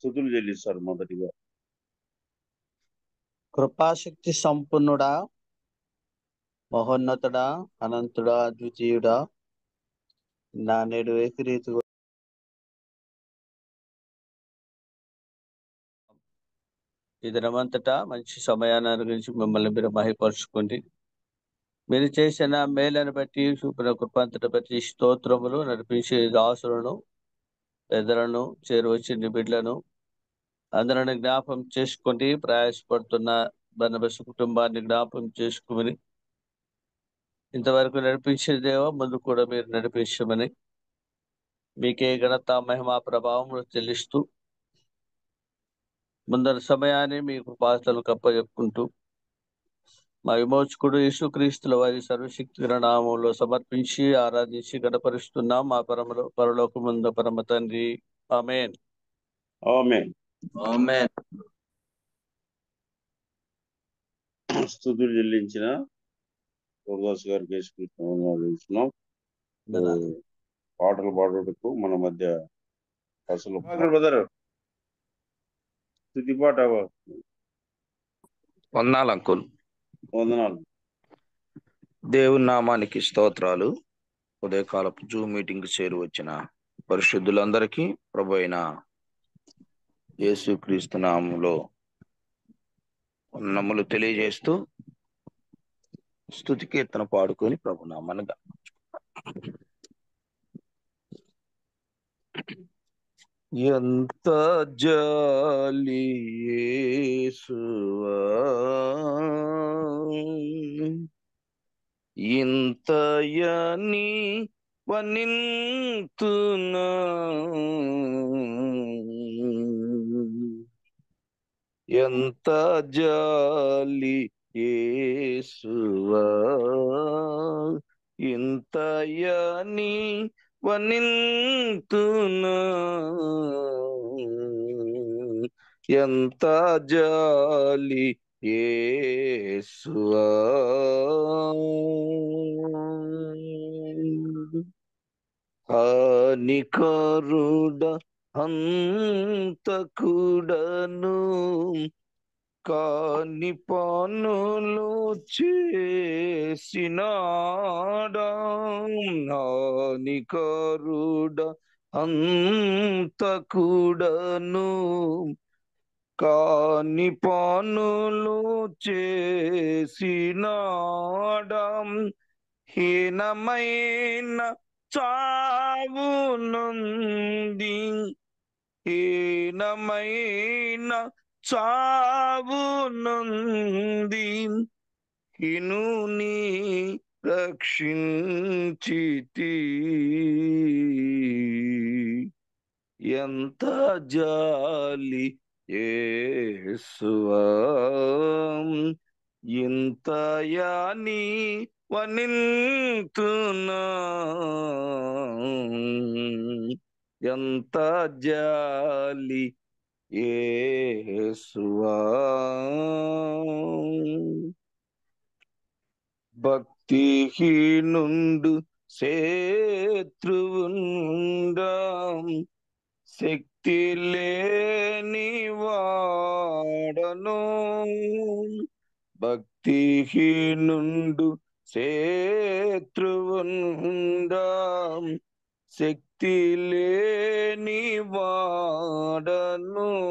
స్థుతులు చెల్లిస్తారు మొదటిగా కృపాశక్తి సంపన్నుడా మహోన్నతుడా అనంతుడా ద్వితీయుడా నా నేడు ఏకరీతి ఈ దినమంతటా మంచి సమయాన్ని అనుగురించి మిమ్మల్ని మీరు మహిపరుచుకోండి మీరు చేసిన మేలను బట్టి చూపిన కృపంతటి బట్టి స్తోత్రములు నడిపించే దాసులను పెద్దలను చేరువచ్చిన బిడ్డలను అందరిని జ్ఞాపం చేసుకొని ప్రయాసపడుతున్న బనబస్ కుటుంబాన్ని జ్ఞాపం చేసుకుని ఇంతవరకు నడిపించిన దేవ ముందు కూడా మీరు నడిపించమని మీకే ఘనత మహిమా ప్రభావం చెల్లిస్తూ ముందర సమయాన్ని మీ కృపాసలు కప్పచెప్పుకుంటూ మా విమోచకుడు యేసుక్రీస్తుల వారి సర్వశక్తి నామంలో సమర్పించి ఆరాధించి గణపరుస్తున్నాం మా పరమలో పరలోకముందు పరమ తండ్రి ఆమెన్ ఆమె ఆమేన్ స్థుతులు చెల్లించిన గురుదాస్ గారికి వేసుకుంటున్నాం పాటలు పాడుటకు మన మధ్య అసలు బ్రదర్ స్థుతి పాట వందనాలు అంకుల్ వందనాలు దేవుని నామానికి స్తోత్రాలు ఉదయకాలపు జూమ్ మీటింగ్ చేరు వచ్చిన పరిశుద్ధులందరికీ ప్రభు అయిన యేసుక్రీస్తు నామంలో నమ్ములు తెలియజేస్తూ స్థుతి కీర్తన పాడుకొని ప్రభు నామాన్ని గమనించుకుంటాం. ఎంత జాలి యేసువా ఇంతయని వనింతునా ఎంత జాలి యేసువా ఇంతయని వనింతునా ఎంత జాలి యేసువా హానికరుడ హంతకుడను కాని పనులు చేసినాడా హానికరుడ హంతకుడను కాని పనులు చేసినాడం హీనమైన చావు నుండి హీనమైన చావు నుండి హినుని రక్షించితి ఎంత జాలి యేసువా ఇంతయాని వనింతునా ఎంత జాలి యేసువా భక్తిహీనుండు శత్రువుండా శక్తి లేని వాడను భక్తిహీనుండు శత్రువుండా శక్తి లేని వాడను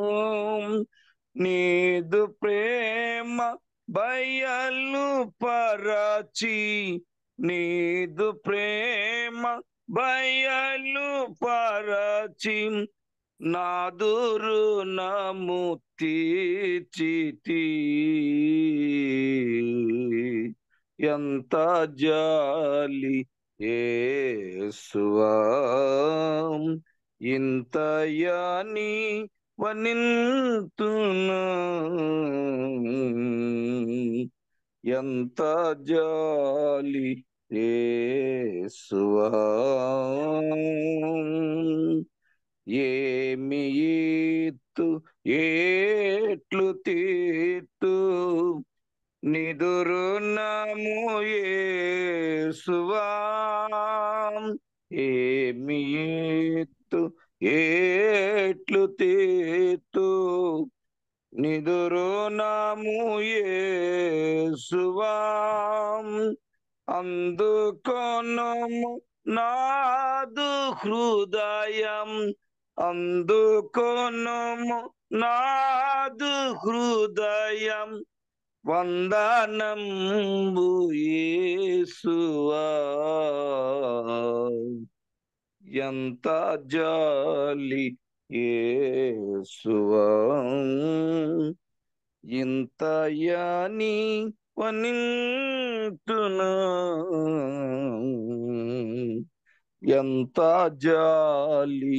నీదు ప్రేమ బయలు పరచి నీదు ప్రేమ బయలు పరచి నాదురు నము తీర్చితి ఎంత జాలి యేసువా ఇంతయాని వనింతునా ఎంత జాలి యేసువా ఏమి ఈత్తు ఏట్లు తీర్తు నిదురు నము యేసువా ఏమి ఈత్తు ఏట్లు తీతు నిదురు నాము యేసువాం అందుకొనము నాదు హృదయం అందుకొనము నాదు హృదయం వందనంబు యేసువా ఎంత జాలి యేసువా ఇంత యాని వనింటునా ఎంత జాలి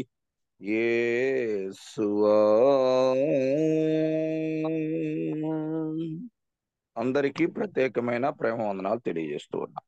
యేసువా అందరికీ ప్రత్యేకమైన ప్రేమ వందనాలు తెలియజేస్తూ ఉన్నా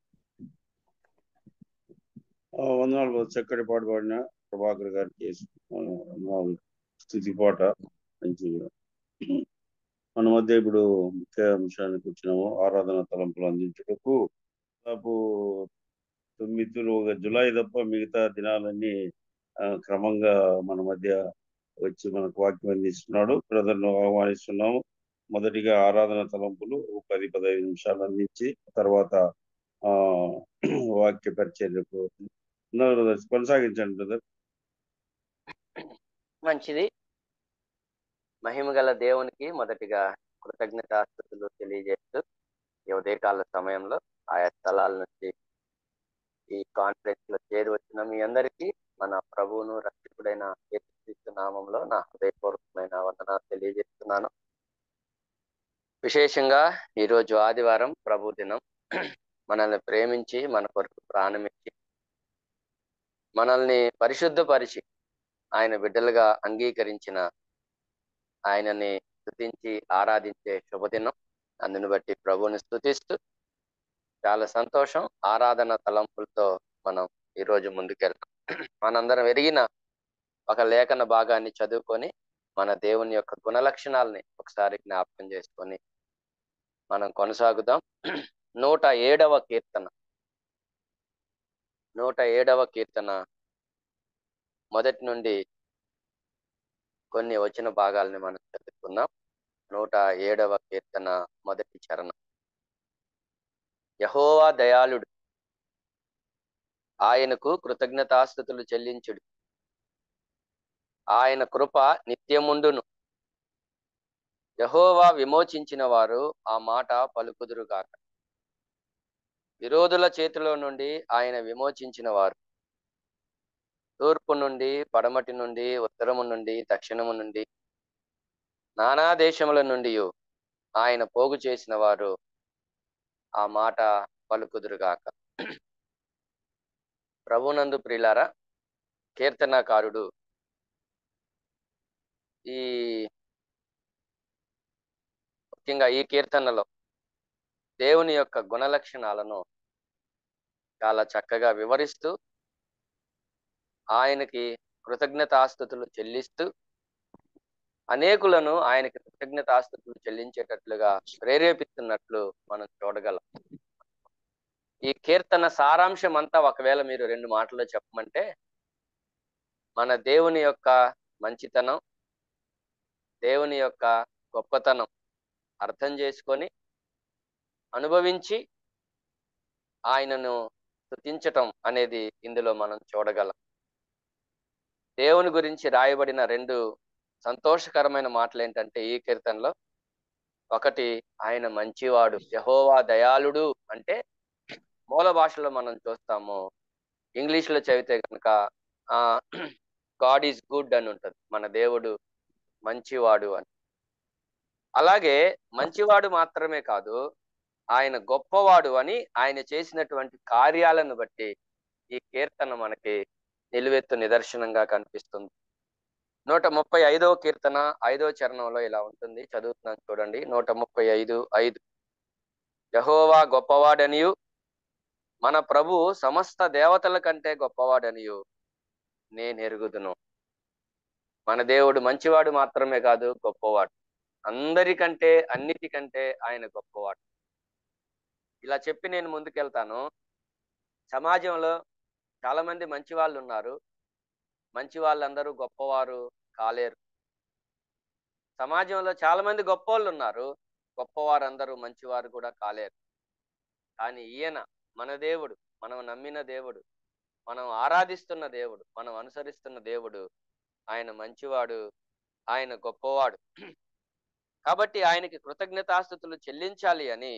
ఆ, వందనాలు బాబు. చక్కటి పాట పాడిన ప్రభాకర్ గారికి ఆ, వందనాలు. స్థుతి పాట మంచి మన మధ్య ఇప్పుడు ముఖ్య అంశానికి వచ్చినాము ఆరాధన తలంపులు అందించుటకు దాదాపు తొమ్మిది ఒక జులై తప్ప మిగతా దినాలన్నీ ఆ, క్రమంగా మన మధ్య వచ్చి మనకు వాక్యం అందిస్తున్నాడు బ్రదర్ను ఆహ్వానిస్తున్నాము మొదటిగా ఆరాధన తలంపులు ఒక పది పదహైదు నిమిషాలు అందించి తర్వాత ఆ వాక్య పరిచర్యకు ఉన్నారు బ్రదర్ కొనసాగించండి బ్రదర్ మంచిది మహిమగల దేవునికి మొదటిగా కృతజ్ఞతాస్థుతులు తెలియజేస్తూ ఈ ఉదయకాల సమయంలో ఆయా స్థలాల నుంచి ఈ కాన్ఫరెన్స్ లో చేరి వచ్చిన మీ అందరికీ మన ప్రభువును రక్షకుడైన యేసుక్రీస్తు నామంలో నా హృదయపూర్వకమైన వందనాలు తెలియజేస్తున్నాను విశేషంగా ఈరోజు ఆదివారం ప్రభు దినం మనల్ని ప్రేమించి మన కొరకు ప్రాణమిచ్చి మనల్ని పరిశుద్ధపరిచి ఆయన బిడ్డలుగా అంగీకరించిన ఆయనని స్తుతించి ఆరాధించే శుభదినం అందుని బట్టి ప్రభువుని స్తుతిస్తూ చాలా సంతోషం ఆరాధన తలంపులతో మనం ఈరోజు ముందుకెళ్తాం మనందరం ఎరిగిన ఒక లేఖన భాగాన్ని చదువుకొని మన దేవుని యొక్క గుణలక్షణాలని ఒకసారి జ్ఞాపకం చేసుకొని మనం కొనసాగుదాం నూట ఏడవ కీర్తన నూట ఏడవ కీర్తన మొదటి నుండి కొన్ని వచ్చిన భాగాల్ని మనం చదువుకుందాం నూట ఏడవ కీర్తన మొదటి చరణం యహోవా దయాళుడు ఆయనకు కృతజ్ఞతాస్థుతులు చెల్లించుడు ఆయన కృప నిత్యముండును యహోవా విమోచించిన వారు ఆ మాట పలుకుదురుగాక విరోధుల చేతిలో నుండి ఆయన విమోచించిన వారు తూర్పు నుండి పడమటి నుండి ఉత్తరము నుండి దక్షిణము నుండి నానా దేశముల నుండి ఆయన పోగు చేసిన వారు ఆ మాట పలుకుదురుగాక ప్రభునందు ప్రియులారా కీర్తనాకారుడు ఈ ముఖ్యంగా ఈ కీర్తనలో దేవుని యొక్క గుణలక్షణాలను చాలా చక్కగా వివరిస్తూ ఆయనకి కృతజ్ఞతాస్థుతులు చెల్లిస్తూ అనేకులను ఆయనకి కృతజ్ఞతాస్థుతులు చెల్లించేటట్లుగా ప్రేరేపిస్తున్నట్లు మనం చూడగలం ఈ కీర్తన సారాంశం అంతా ఒకవేళ మీరు రెండు మాటల్లో చెప్పమంటే మన దేవుని యొక్క మంచితనం దేవుని యొక్క గొప్పతనం అర్థం చేసుకొని అనుభవించి ఆయనను స్తుతించటం అనేది ఇందులో మనం చూడగలం దేవుని గురించి రాయబడిన రెండు సంతోషకరమైన మాటలు ఏంటంటే ఈ కీర్తనలో ఒకటి ఆయన మంచివాడు యహోవా దయాళుడు అంటే మూల భాషలో మనం చూస్తాము ఇంగ్లీష్ లో చదివితే కనుక ఆ గాడ్ ఈజ్ గుడ్ అని ఉంటుంది మన దేవుడు మంచివాడు అని అలాగే మంచివాడు మాత్రమే కాదు ఆయన గొప్పవాడు అని ఆయన చేసినటువంటి కార్యాలను బట్టి ఈ కీర్తన మనకి నిలువెత్తు నిదర్శనంగా కనిపిస్తుంది నూట ముప్పై ఐదవ కీర్తన ఐదవ చరణంలో ఇలా ఉంటుంది చదువుతున్నాను చూడండి నూట ముప్పై ఐదు ఐదు యహోవా గొప్పవాడనియు మన ప్రభు సమస్త దేవతల కంటే గొప్పవాడనియు నేను ఎరుగుదును మన దేవుడు మంచివాడు మాత్రమే కాదు గొప్పవాడు అందరికంటే అన్నిటికంటే ఆయన గొప్పవాడు ఇలా చెప్పి నేను ముందుకెళ్తాను సమాజంలో చాలా మంది మంచి వాళ్ళు ఉన్నారు మంచి వాళ్ళందరూ గొప్పవారు కాలేరు సమాజంలో చాలా మంది గొప్పవాళ్ళు ఉన్నారు గొప్పవారందరూ మంచివారు కూడా కాలేరు కానీ ఈయన మన దేవుడు మనం నమ్మిన దేవుడు మనం ఆరాధిస్తున్న దేవుడు మనం అనుసరిస్తున్న దేవుడు ఆయన మంచివాడు ఆయన గొప్పవాడు కాబట్టి ఆయనకి కృతజ్ఞతాస్థుతులు చెల్లించాలి అని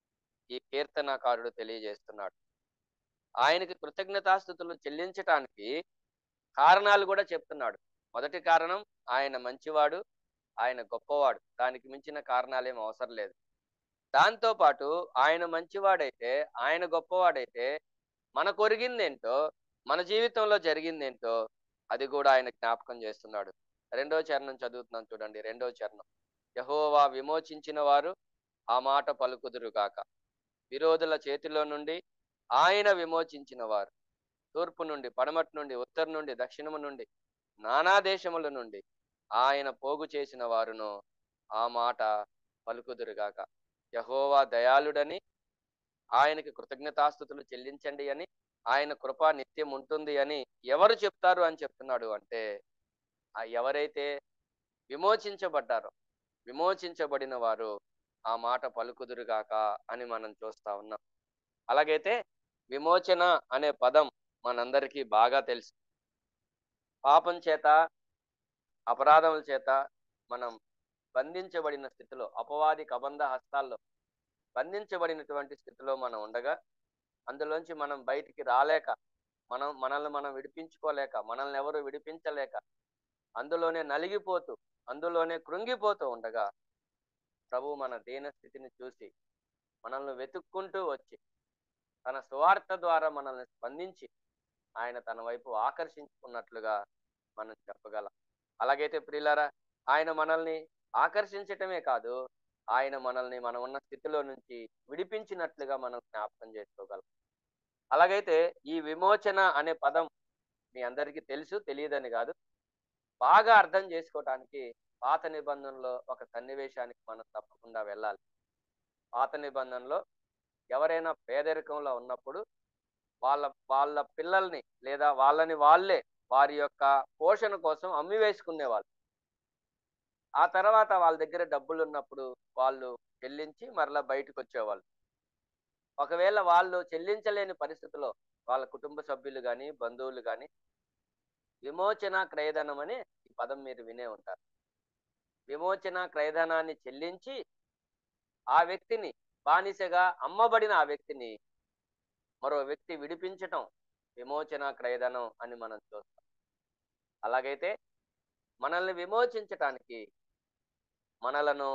ఈ కీర్తనాకారుడు తెలియజేస్తున్నాడు ఆయనకి కృతజ్ఞతాస్థుతులు చెల్లించటానికి కారణాలు కూడా చెప్తున్నాడు మొదటి కారణం ఆయన మంచివాడు ఆయన గొప్పవాడు దానికి మించిన కారణాలేం అవసరం లేదు దాంతో పాటు ఆయన మంచివాడైతే ఆయన గొప్పవాడైతే మన కొరిగిందేంటో మన జీవితంలో జరిగిందేంటో అది కూడా ఆయన జ్ఞాపకం చేస్తున్నాడు రెండో చరణం చదువుతున్నాం చూడండి రెండో చరణం యహోవా విమోచించిన వారు ఆ మాట పలుకుదురు కాక విరోధుల చేతిలో నుండి ఆయన విమోచించిన వారు తూర్పు నుండి పడమటి నుండి ఉత్తర నుండి దక్షిణము నుండి నానా దేశముల నుండి ఆయన పోగు చేసిన వారును ఆ మాట పలుకుదురుగాక యహోవా దయాళుడని ఆయనకి కృతజ్ఞతాస్థుతులు చెల్లించండి అని ఆయన కృప నిత్యం ఉంటుంది అని ఎవరు చెప్తారు అని చెప్తున్నాడు అంటే ఆ ఎవరైతే విమోచించబడ్డారో విమోచించబడిన వారు ఆ మాట పలుకుదురుగాక అని మనం చూస్తా ఉన్నాం అలాగైతే విమోచన అనే పదం మనందరికీ బాగా తెలుసు పాపం చేత అపరాధముల చేత మనం బంధించబడిన స్థితిలో అపవాది కబంధ హస్తాల్లో బంధించబడినటువంటి స్థితిలో మనం ఉండగా అందులోంచి మనం బయటికి రాలేక మనం మనల్ని మనం విడిపించుకోలేక మనల్ని ఎవరు విడిపించలేక అందులోనే నలిగిపోతూ అందులోనే కృంగిపోతూ ఉండగా ప్రభు మన దీన స్థితిని చూసి మనల్ని వెతుక్కుంటూ వచ్చి తన సువార్త ద్వారా మనల్ని స్పందించి ఆయన తన వైపు ఆకర్షించుకున్నట్లుగా మనం చెప్పగలం అలాగైతే ప్రియులారా ఆయన మనల్ని ఆకర్షించటమే కాదు ఆయన మనల్ని మనం ఉన్న స్థితిలో నుంచి విడిపించినట్లుగా మనం జ్ఞాపకం చేసుకోగలం అలాగైతే ఈ విమోచన అనే పదం మీ అందరికీ తెలుసు తెలియదని కాదు బాగా అర్థం చేసుకోవటానికి పాత నిబంధనలో ఒక సన్నివేశానికి మనం తప్పకుండా వెళ్ళాలి పాత నిబంధనలో ఎవరైనా పేదరికంలో ఉన్నప్పుడు వాళ్ళ వాళ్ళ పిల్లల్ని లేదా వాళ్ళని వాళ్ళే వారి యొక్క పోషణ కోసం అమ్మి వేసుకునేవాళ్ళు ఆ తర్వాత వాళ్ళ దగ్గర డబ్బులు ఉన్నప్పుడు వాళ్ళు చెల్లించి మరలా బయటకు వచ్చేవాళ్ళు ఒకవేళ వాళ్ళు చెల్లించలేని పరిస్థితిలో వాళ్ళ కుటుంబ సభ్యులు కానీ బంధువులు కానీ విమోచన క్రయధనం అని ఈ పదం మీరు వినే ఉంటారు విమోచన క్రయధనాన్ని చెల్లించి ఆ వ్యక్తిని బానిసగా అమ్మబడిన ఆ వ్యక్తిని మరో వ్యక్తి విడిపించటం విమోచన క్రయధనం అని మనం చూస్తాం అలాగైతే మనల్ని విమోచించటానికి మనలను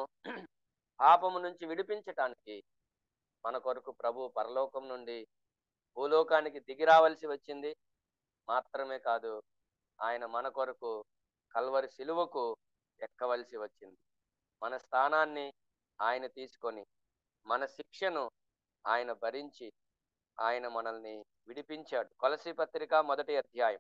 పాపము నుంచి విడిపించటానికి మన కొరకు ప్రభు పరలోకం నుండి భూలోకానికి దిగి రావాల్సి వచ్చింది మాత్రమే కాదు ఆయన మన కొరకు కల్వరి శిలువకు ఎక్కవలసి వచ్చింది మన స్థానాన్ని ఆయన తీసుకొని మన శిక్షను ఆయన భరించి ఆయన మనల్ని విడిపించాడు కొలసి పత్రిక మొదటి అధ్యాయం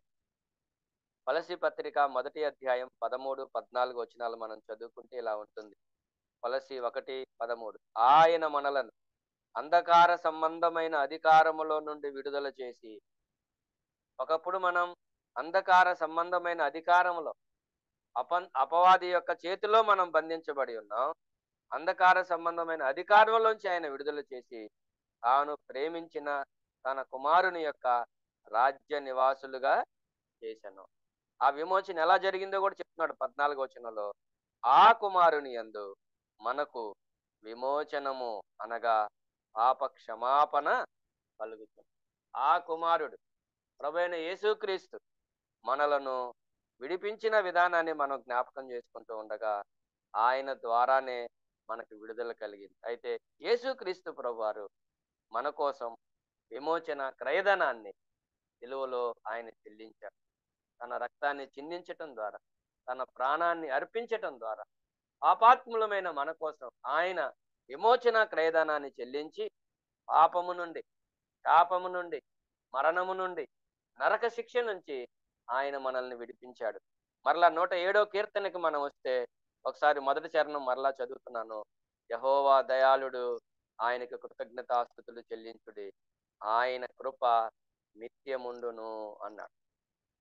కొలసి పత్రిక మొదటి అధ్యాయం పదమూడు పద్నాలుగు వచనాలు మనం చదువుకుంటే ఇలా ఉంటుంది కొలసి ఒకటి పదమూడు ఆయన మనలను అంధకార సంబంధమైన అధికారములో నుండి విడుదల చేసి ఒకప్పుడు మనం అంధకార సంబంధమైన అధికారములో అప అపవాది యొక్క చేతిలో మనం బంధించబడి ఉన్నాం అంధకార సంబంధమైన అధికారంలోంచి ఆయన విడుదల చేసి తాను ప్రేమించిన తన కుమారుని యొక్క రాజ్య నివాసులుగా చేశాను ఆ విమోచన ఎలా జరిగిందో కూడా చెప్తున్నాడు పద్నాలుగు వచనంలో ఆ కుమారుని యందు మనకు విమోచనము అనగా పాప క్షమాపణ కలుగుతుంది ఆ కుమారుడు ప్రభైన యేసుక్రీస్తు మనలను విడిపించిన విధానాన్ని మనం జ్ఞాపకం చేసుకుంటూ ఉండగా ఆయన ద్వారానే మనకు విడుదల కలిగింది అయితే యేసుక్రీస్తు ప్రభువారు మన కోసం విమోచన క్రయధనాన్ని విలువలో ఆయన చెల్లించారు తన రక్తాన్ని చిందించటం ద్వారా తన ప్రాణాన్ని అర్పించటం ద్వారా పాపాత్ములమైన మన కోసం ఆయన విమోచన క్రయధనాన్ని చెల్లించి పాపము నుండి శాపము నుండి మరణము నుండి నరక శిక్ష నుంచి ఆయన మనల్ని విడిపించాడు మరలా నూట ఏడో కీర్తనకి మనం వస్తే ఒకసారి మొదటి చరణం మరలా చదువుతున్నాను యహోవా దయాళుడు ఆయనకు కృతజ్ఞతాస్థుతులు చెల్లించుడి ఆయన కృప నిత్యముండును అన్నాడు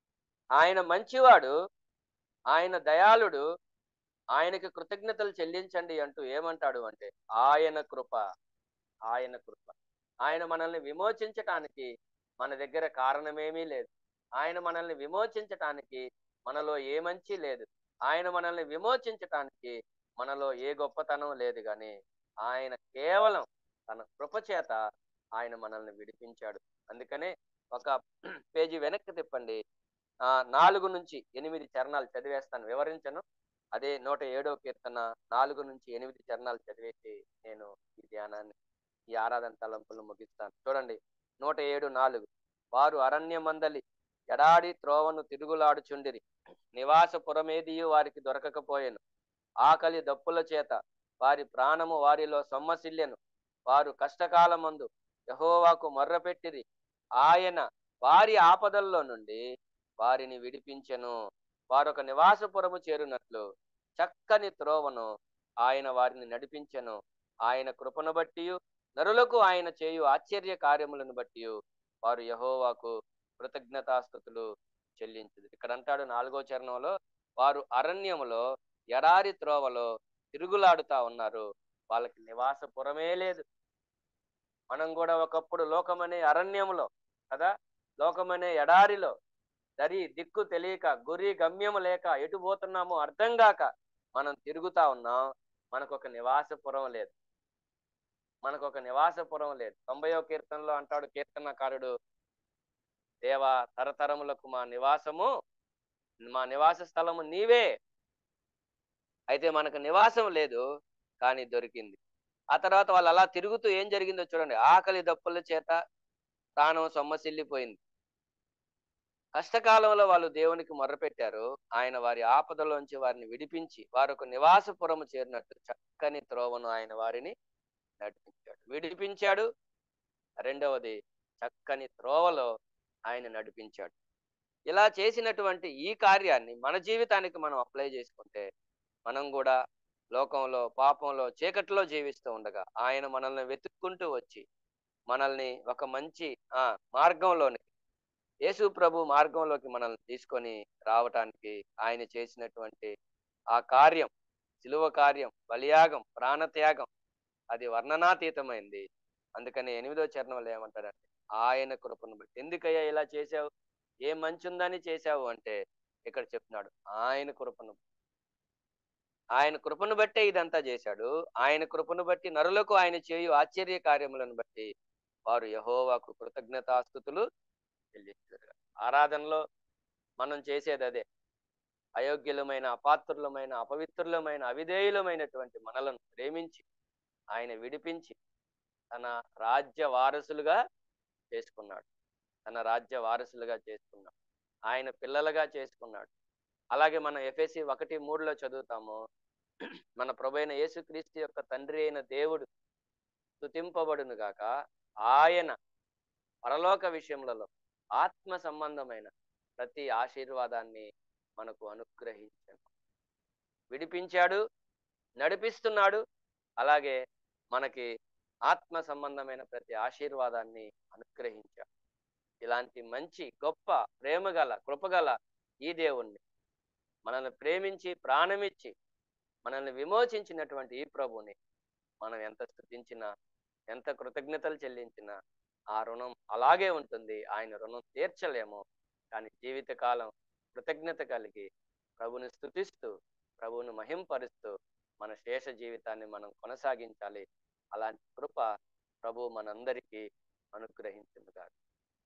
ఆయన మంచివాడు ఆయన దయాళుడు ఆయనకి కృతజ్ఞతలు చెల్లించండి అంటూ ఏమంటాడు అంటే ఆయన కృప ఆయన కృప ఆయన మనల్ని విమోచించటానికి మన దగ్గర కారణమేమీ లేదు ఆయన మనల్ని విమోచించటానికి మనలో ఏ మంచి లేదు ఆయన మనల్ని విమోచించటానికి మనలో ఏ గొప్పతనం లేదు కానీ ఆయన కేవలం తన కృప చేత ఆయన మనల్ని విడిపించాడు అందుకనే ఒక పేజీ వెనక్కి తిప్పండి ఆ నాలుగు నుంచి ఎనిమిది చరణాలు చదివేస్తాను వివరించను అదే నూట ఏడో కీర్తన నాలుగు నుంచి ఎనిమిది చరణాలు చదివేసి నేను ఈ ధ్యానాన్ని ఈ ఆరాధన తలంపులు ముగిస్తాను చూడండి నూట ఏడు నాలుగు వారు అరణ్యమందలి ఎడాడి త్రోవను తిరుగులాడుచుండిరి నివాసపురమేదియు వారికి దొరకకపోయెను ఆకలి దప్పుల చేత వారి ప్రాణము వారిలో సొమ్మసిల్లెను వారు కష్టకాలమందు యహోవాకు మొర్రపెట్టిరి ఆయన వారి ఆపదల్లో నుండి వారిని విడిపించెను వారొక నివాసపురము చేరునట్లు చక్కని త్రోవను ఆయన వారిని నడిపించెను ఆయన కృపను బట్టి నరులకు ఆయన చేయు ఆశ్చర్య కార్యములను బట్టి వారు యహోవాకు కృతజ్ఞతాస్థుతులు చెల్లించదు ఇక్కడ అంటాడు నాలుగో చరణంలో వారు అరణ్యములో ఎడారి త్రోవలో తిరుగులాడుతా ఉన్నారు వాళ్ళకి నివాసపురమే లేదు మనం కూడా ఒకప్పుడు లోకమనే అరణ్యములో కదా లోకమనే ఎడారిలో దరి దిక్కు తెలియక గురి గమ్యము లేక ఎటు పోతున్నామో అర్థం కాక మనం తిరుగుతా ఉన్నాం మనకు ఒక నివాసపురం లేదు మనకు ఒక నివాసపురం లేదు తొంభయో కీర్తనలో అంటాడు కీర్తనకారుడు దేవా తరతరములకు మా నివాసము మా నివాస స్థలము నీవే అయితే మనకు నివాసం లేదు కానీ దొరికింది ఆ తర్వాత వాళ్ళు అలా తిరుగుతూ ఏం జరిగిందో చూడండి ఆకలి దప్పుల చేత ప్రాణం సొమ్మసిల్లిపోయింది కష్టకాలంలో వాళ్ళు దేవునికి మొర్రపెట్టారు ఆయన వారి ఆపదలోంచి వారిని విడిపించి వారు ఒక నివాసపురము చేరినట్టు చక్కని త్రోవను ఆయన వారిని నడిపించాడు విడిపించాడు రెండవది చక్కని త్రోవలో ఆయన నడిపించాడు ఇలా చేసినటువంటి ఈ కార్యాన్ని మన జీవితానికి మనం అప్లై చేసుకుంటే మనం కూడా లోకంలో పాపంలో చీకట్లో జీవిస్తూ ఉండగా ఆయన మనల్ని వెతుక్కుంటూ వచ్చి మనల్ని ఒక మంచి ఆ మార్గంలోనికి యేసు ప్రభు మార్గంలోకి మనల్ని తీసుకొని రావటానికి ఆయన చేసినటువంటి ఆ కార్యం సిలువ కార్యం బలియాగం ప్రాణత్యాగం అది వర్ణనాతీతమైంది అందుకని ఎనిమిదో చరణంలో ఏమంటారంటే ఆయన కృపను బట్టి ఎందుకయ్యా ఇలా చేశావు ఏ మంచి ఉందని చేశావు అంటే ఇక్కడ చెప్తున్నాడు ఆయన కృపను ఆయన కృపను బట్టే ఇదంతా చేశాడు ఆయన కృపను బట్టి నరులకు ఆయన చేయు ఆశ్చర్య కార్యములను బట్టి వారు యహోవాకు కృతజ్ఞతాస్థుతులు చెల్లిస్తారు ఆరాధనలో మనం చేసేది అదే అయోగ్యులమైన అపాత్రులమైన అపవిత్రులమైన అవిధేయులమైనటువంటి మనలను ప్రేమించి ఆయన విడిపించి తన రాజ్య వారసులుగా చేసుకున్నాడు తన రాజ్య వారసులుగా చేసుకున్నాడు ఆయన పిల్లలుగా చేసుకున్నాడు అలాగే మనం ఎఫ్ఎసి ఒకటి మూడులో చదువుతాము మన ప్రభైన యేసుక్రీస్తు యొక్క తండ్రి అయిన దేవుడు స్తుతింపబడును గాక ఆయన పరలోక విషయములలో ఆత్మ సంబంధమైన ప్రతి ఆశీర్వాదాన్ని మనకు అనుగ్రహించాడు విడిపించాడు నడిపిస్తున్నాడు అలాగే మనకి ఆత్మ సంబంధమైన ప్రతి ఆశీర్వాదాన్ని అనుగ్రహించాడు ఇలాంటి మంచి గొప్ప ప్రేమగల కృపగల ఈ దేవుణ్ణి మనల్ని ప్రేమించి ప్రాణమిచ్చి మనల్ని విమోచించినటువంటి ఈ ప్రభుని మనం ఎంత స్థుతించినా ఎంత కృతజ్ఞతలు చెల్లించినా ఆ రుణం అలాగే ఉంటుంది ఆయన రుణం తీర్చలేము కానీ జీవితకాలం కృతజ్ఞత కలిగి ప్రభుని స్థుతిస్తూ ప్రభువును మహింపరుస్తూ మన శేష జీవితాన్ని మనం కొనసాగించాలి అలాంటి కృప ప్రభు మనందరికీ అనుగ్రహించింది కాదు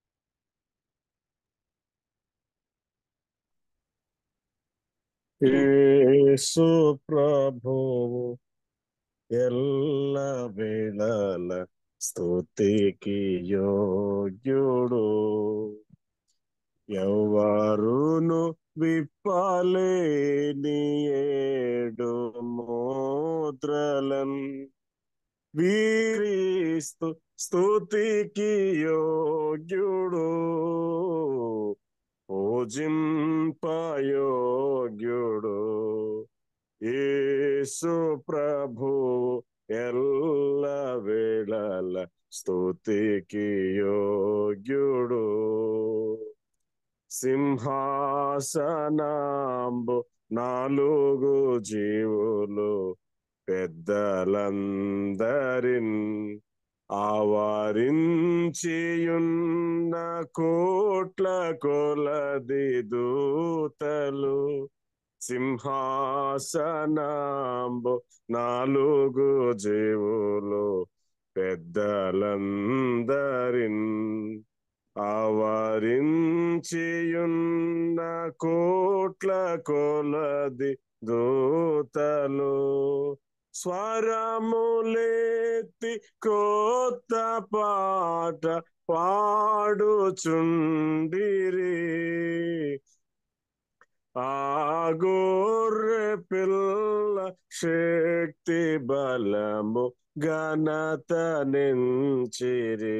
యేసు ప్రభువు ఎల్ల వేళల స్తుతికి యోగ్యుడు ఎవరును విప్పాలేని ఏడు ముద్రలన్ వీరిస్తు స్తుతికి యోగ్యుడు పూజింపయోగ్యుడు యేసు ప్రభు ఎల్ల వేళల స్తుతికి యోగ్యుడు సింహాసనాంబు నాలుగు జీవులు పెద్దలందరిన్ ఆవరించియున్న కోట్ల కొలది దూతలు సింహాసనాంబు నాలుగు జీవులు పెద్దలందరిన్ ఆవరించియున్న కోట్ల కొలది దూతలు స్వరములెత్తి క్రొత్త పాట పాడుచుండిరి ఆ గొర్రె పిల్ల శక్తి బలము ఘనత నించిరి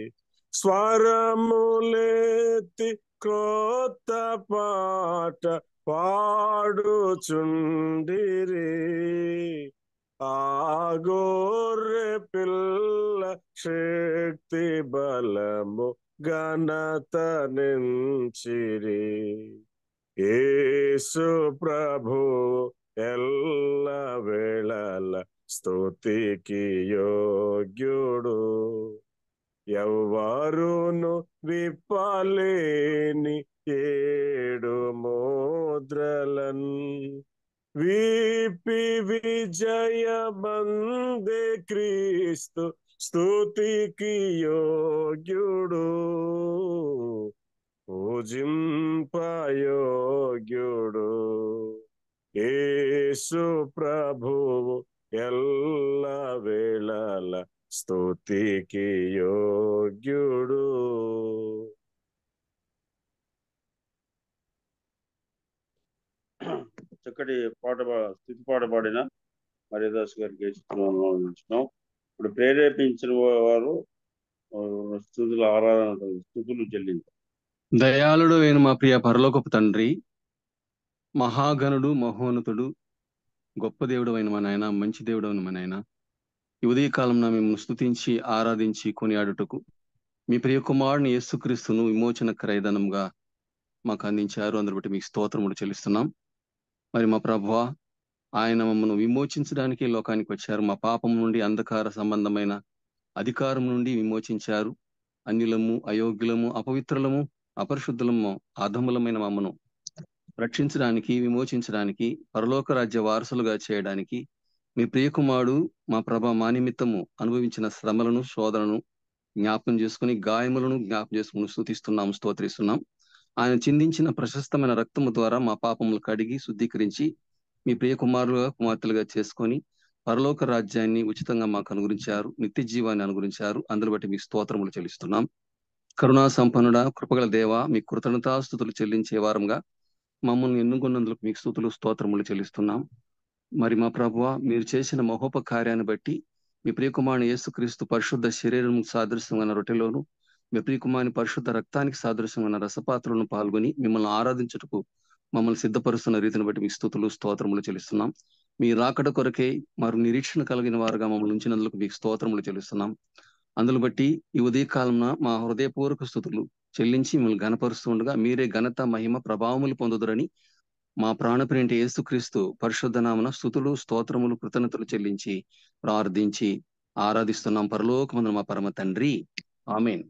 స్వరములెత్తి క్రొత్త పాట పాడుచుండిరి ఆ గొర్రె పిల్ల శక్తి బలము ఘనత నించిరి యేసు ప్రభు ఎల్ల వేళల స్తుతికి యోగ్యుడు ఎవ్వరును విప్పలేని ఏడు మోద్రలన్ విపి విజయమందే క్రీస్తు స్తుతికి యోగ్యుడు పూజింపయోగ్యుడు యేసు ప్రభువు ఎల్ల వేళల స్తుతికి యోగ్యుడు చక్కటి పాట పా- స్థుతి పాట పాడిన హరిదాస్ గారికి ఇస్తున్నాం ఇప్పుడు ప్రేరేపించిన వారు ఆ, స్థుతుల ఆరాధన స్థుతులు చెల్లించారు దయాళుడు అయిన మా ప్రియ పరలోకపు తండ్రి మహాగణుడు మహోన్నతుడు గొప్ప దేవుడు అయిన మా నాయన మంచి దేవుడు అయిన మా నాయన ఈ ఉదయకాలంలో మేము స్తుతించి ఆరాధించి కొనియాడుటకు మీ ప్రియ కుమారుని యేసుక్రీస్తును విమోచన క్రయధనంగా మాకు అందించారు అందరు బట్టి మీకు స్తోత్రములు చెల్లిస్తున్నాం మరి మా ప్రభువా ఆయన మమ్మల్ని విమోచించడానికి ఈ లోకానికి వచ్చారు మా పాపం నుండి అంధకార సంబంధమైన అధికారం నుండి విమోచించారు అన్యులము అయోగ్యులము అపవిత్రులము అపరిశుద్ధులము అధములమైన మమ్మను రక్షించడానికి విమోచించడానికి పరలోక రాజ్య వారసులుగా చేయడానికి మీ ప్రియకుమారుడు మా ప్రభ మా నిమిత్తము అనుభవించిన శ్రమలను శోధనను జ్ఞాపకం చేసుకుని గాయములను జ్ఞాపకం చేసుకుని స్థుతిస్తున్నాం స్తోత్రిస్తున్నాం ఆయన చిందించిన ప్రశస్తమైన రక్తము ద్వారా మా పాపములు కడిగి శుద్ధీకరించి మీ ప్రియ కుమారులుగా కుమార్తెలుగా చేసుకొని పరలోక రాజ్యాన్ని ఉచితంగా మాకు అనుగురించారు నిత్య జీవాన్ని అనుగురించారు అందులో బట్టి మీ స్తోత్రములు చెల్లిస్తున్నాం కరుణా సంపన్నుడ కృపగల దేవ మీ కృతజ్ఞతాస్థుతులు చెల్లించే వారంగా మమ్మల్ని ఎన్నుకున్నందుకు మీకు స్థుతులు స్తోత్రములు చెల్లిస్తున్నాం మరి మా ప్రభువ మీరు చేసిన మహోపకార్యాన్ని బట్టి మీ ప్రియకుమారుని యేసుక్రీస్తు పరిశుద్ధ శరీరం సాదృశ్యమైన రొట్టెలోను మీ ప్రియకుమారుని పరిశుద్ధ రక్తానికి సాదృశ్యమైన రసపాత్రలను పాల్గొని మిమ్మల్ని ఆరాధించుటకు మమ్మల్ని సిద్ధపరుస్తున్న రీతిని బట్టి మీ స్థుతులు స్తోత్రములు చెల్లిస్తున్నాం మీ రాకడ కొరకే మరి నిరీక్షణ కలిగిన వారుగా మమ్మల్ని ఉంచినందుకు మీకు స్తోత్రములు చెల్లిస్తున్నాం అందును బట్టి ఈ ఉదయకాలంన మా హృదయపూర్వక స్థుతులు చెల్లించి మిమ్మల్ని ఘనపరుస్తూ ఉండగా మీరే ఘనత మహిమ ప్రభావములు పొందుదురని మా ప్రాణప్రేంటి యేసుక్రీస్తు పరిశుద్ధ నామన స్థుతులు స్తోత్రములు కృతజ్ఞతలు చెల్లించి ప్రార్థించి ఆరాధిస్తున్నాం పరలోకమందు మా పరమ తండ్రి ఆమెన్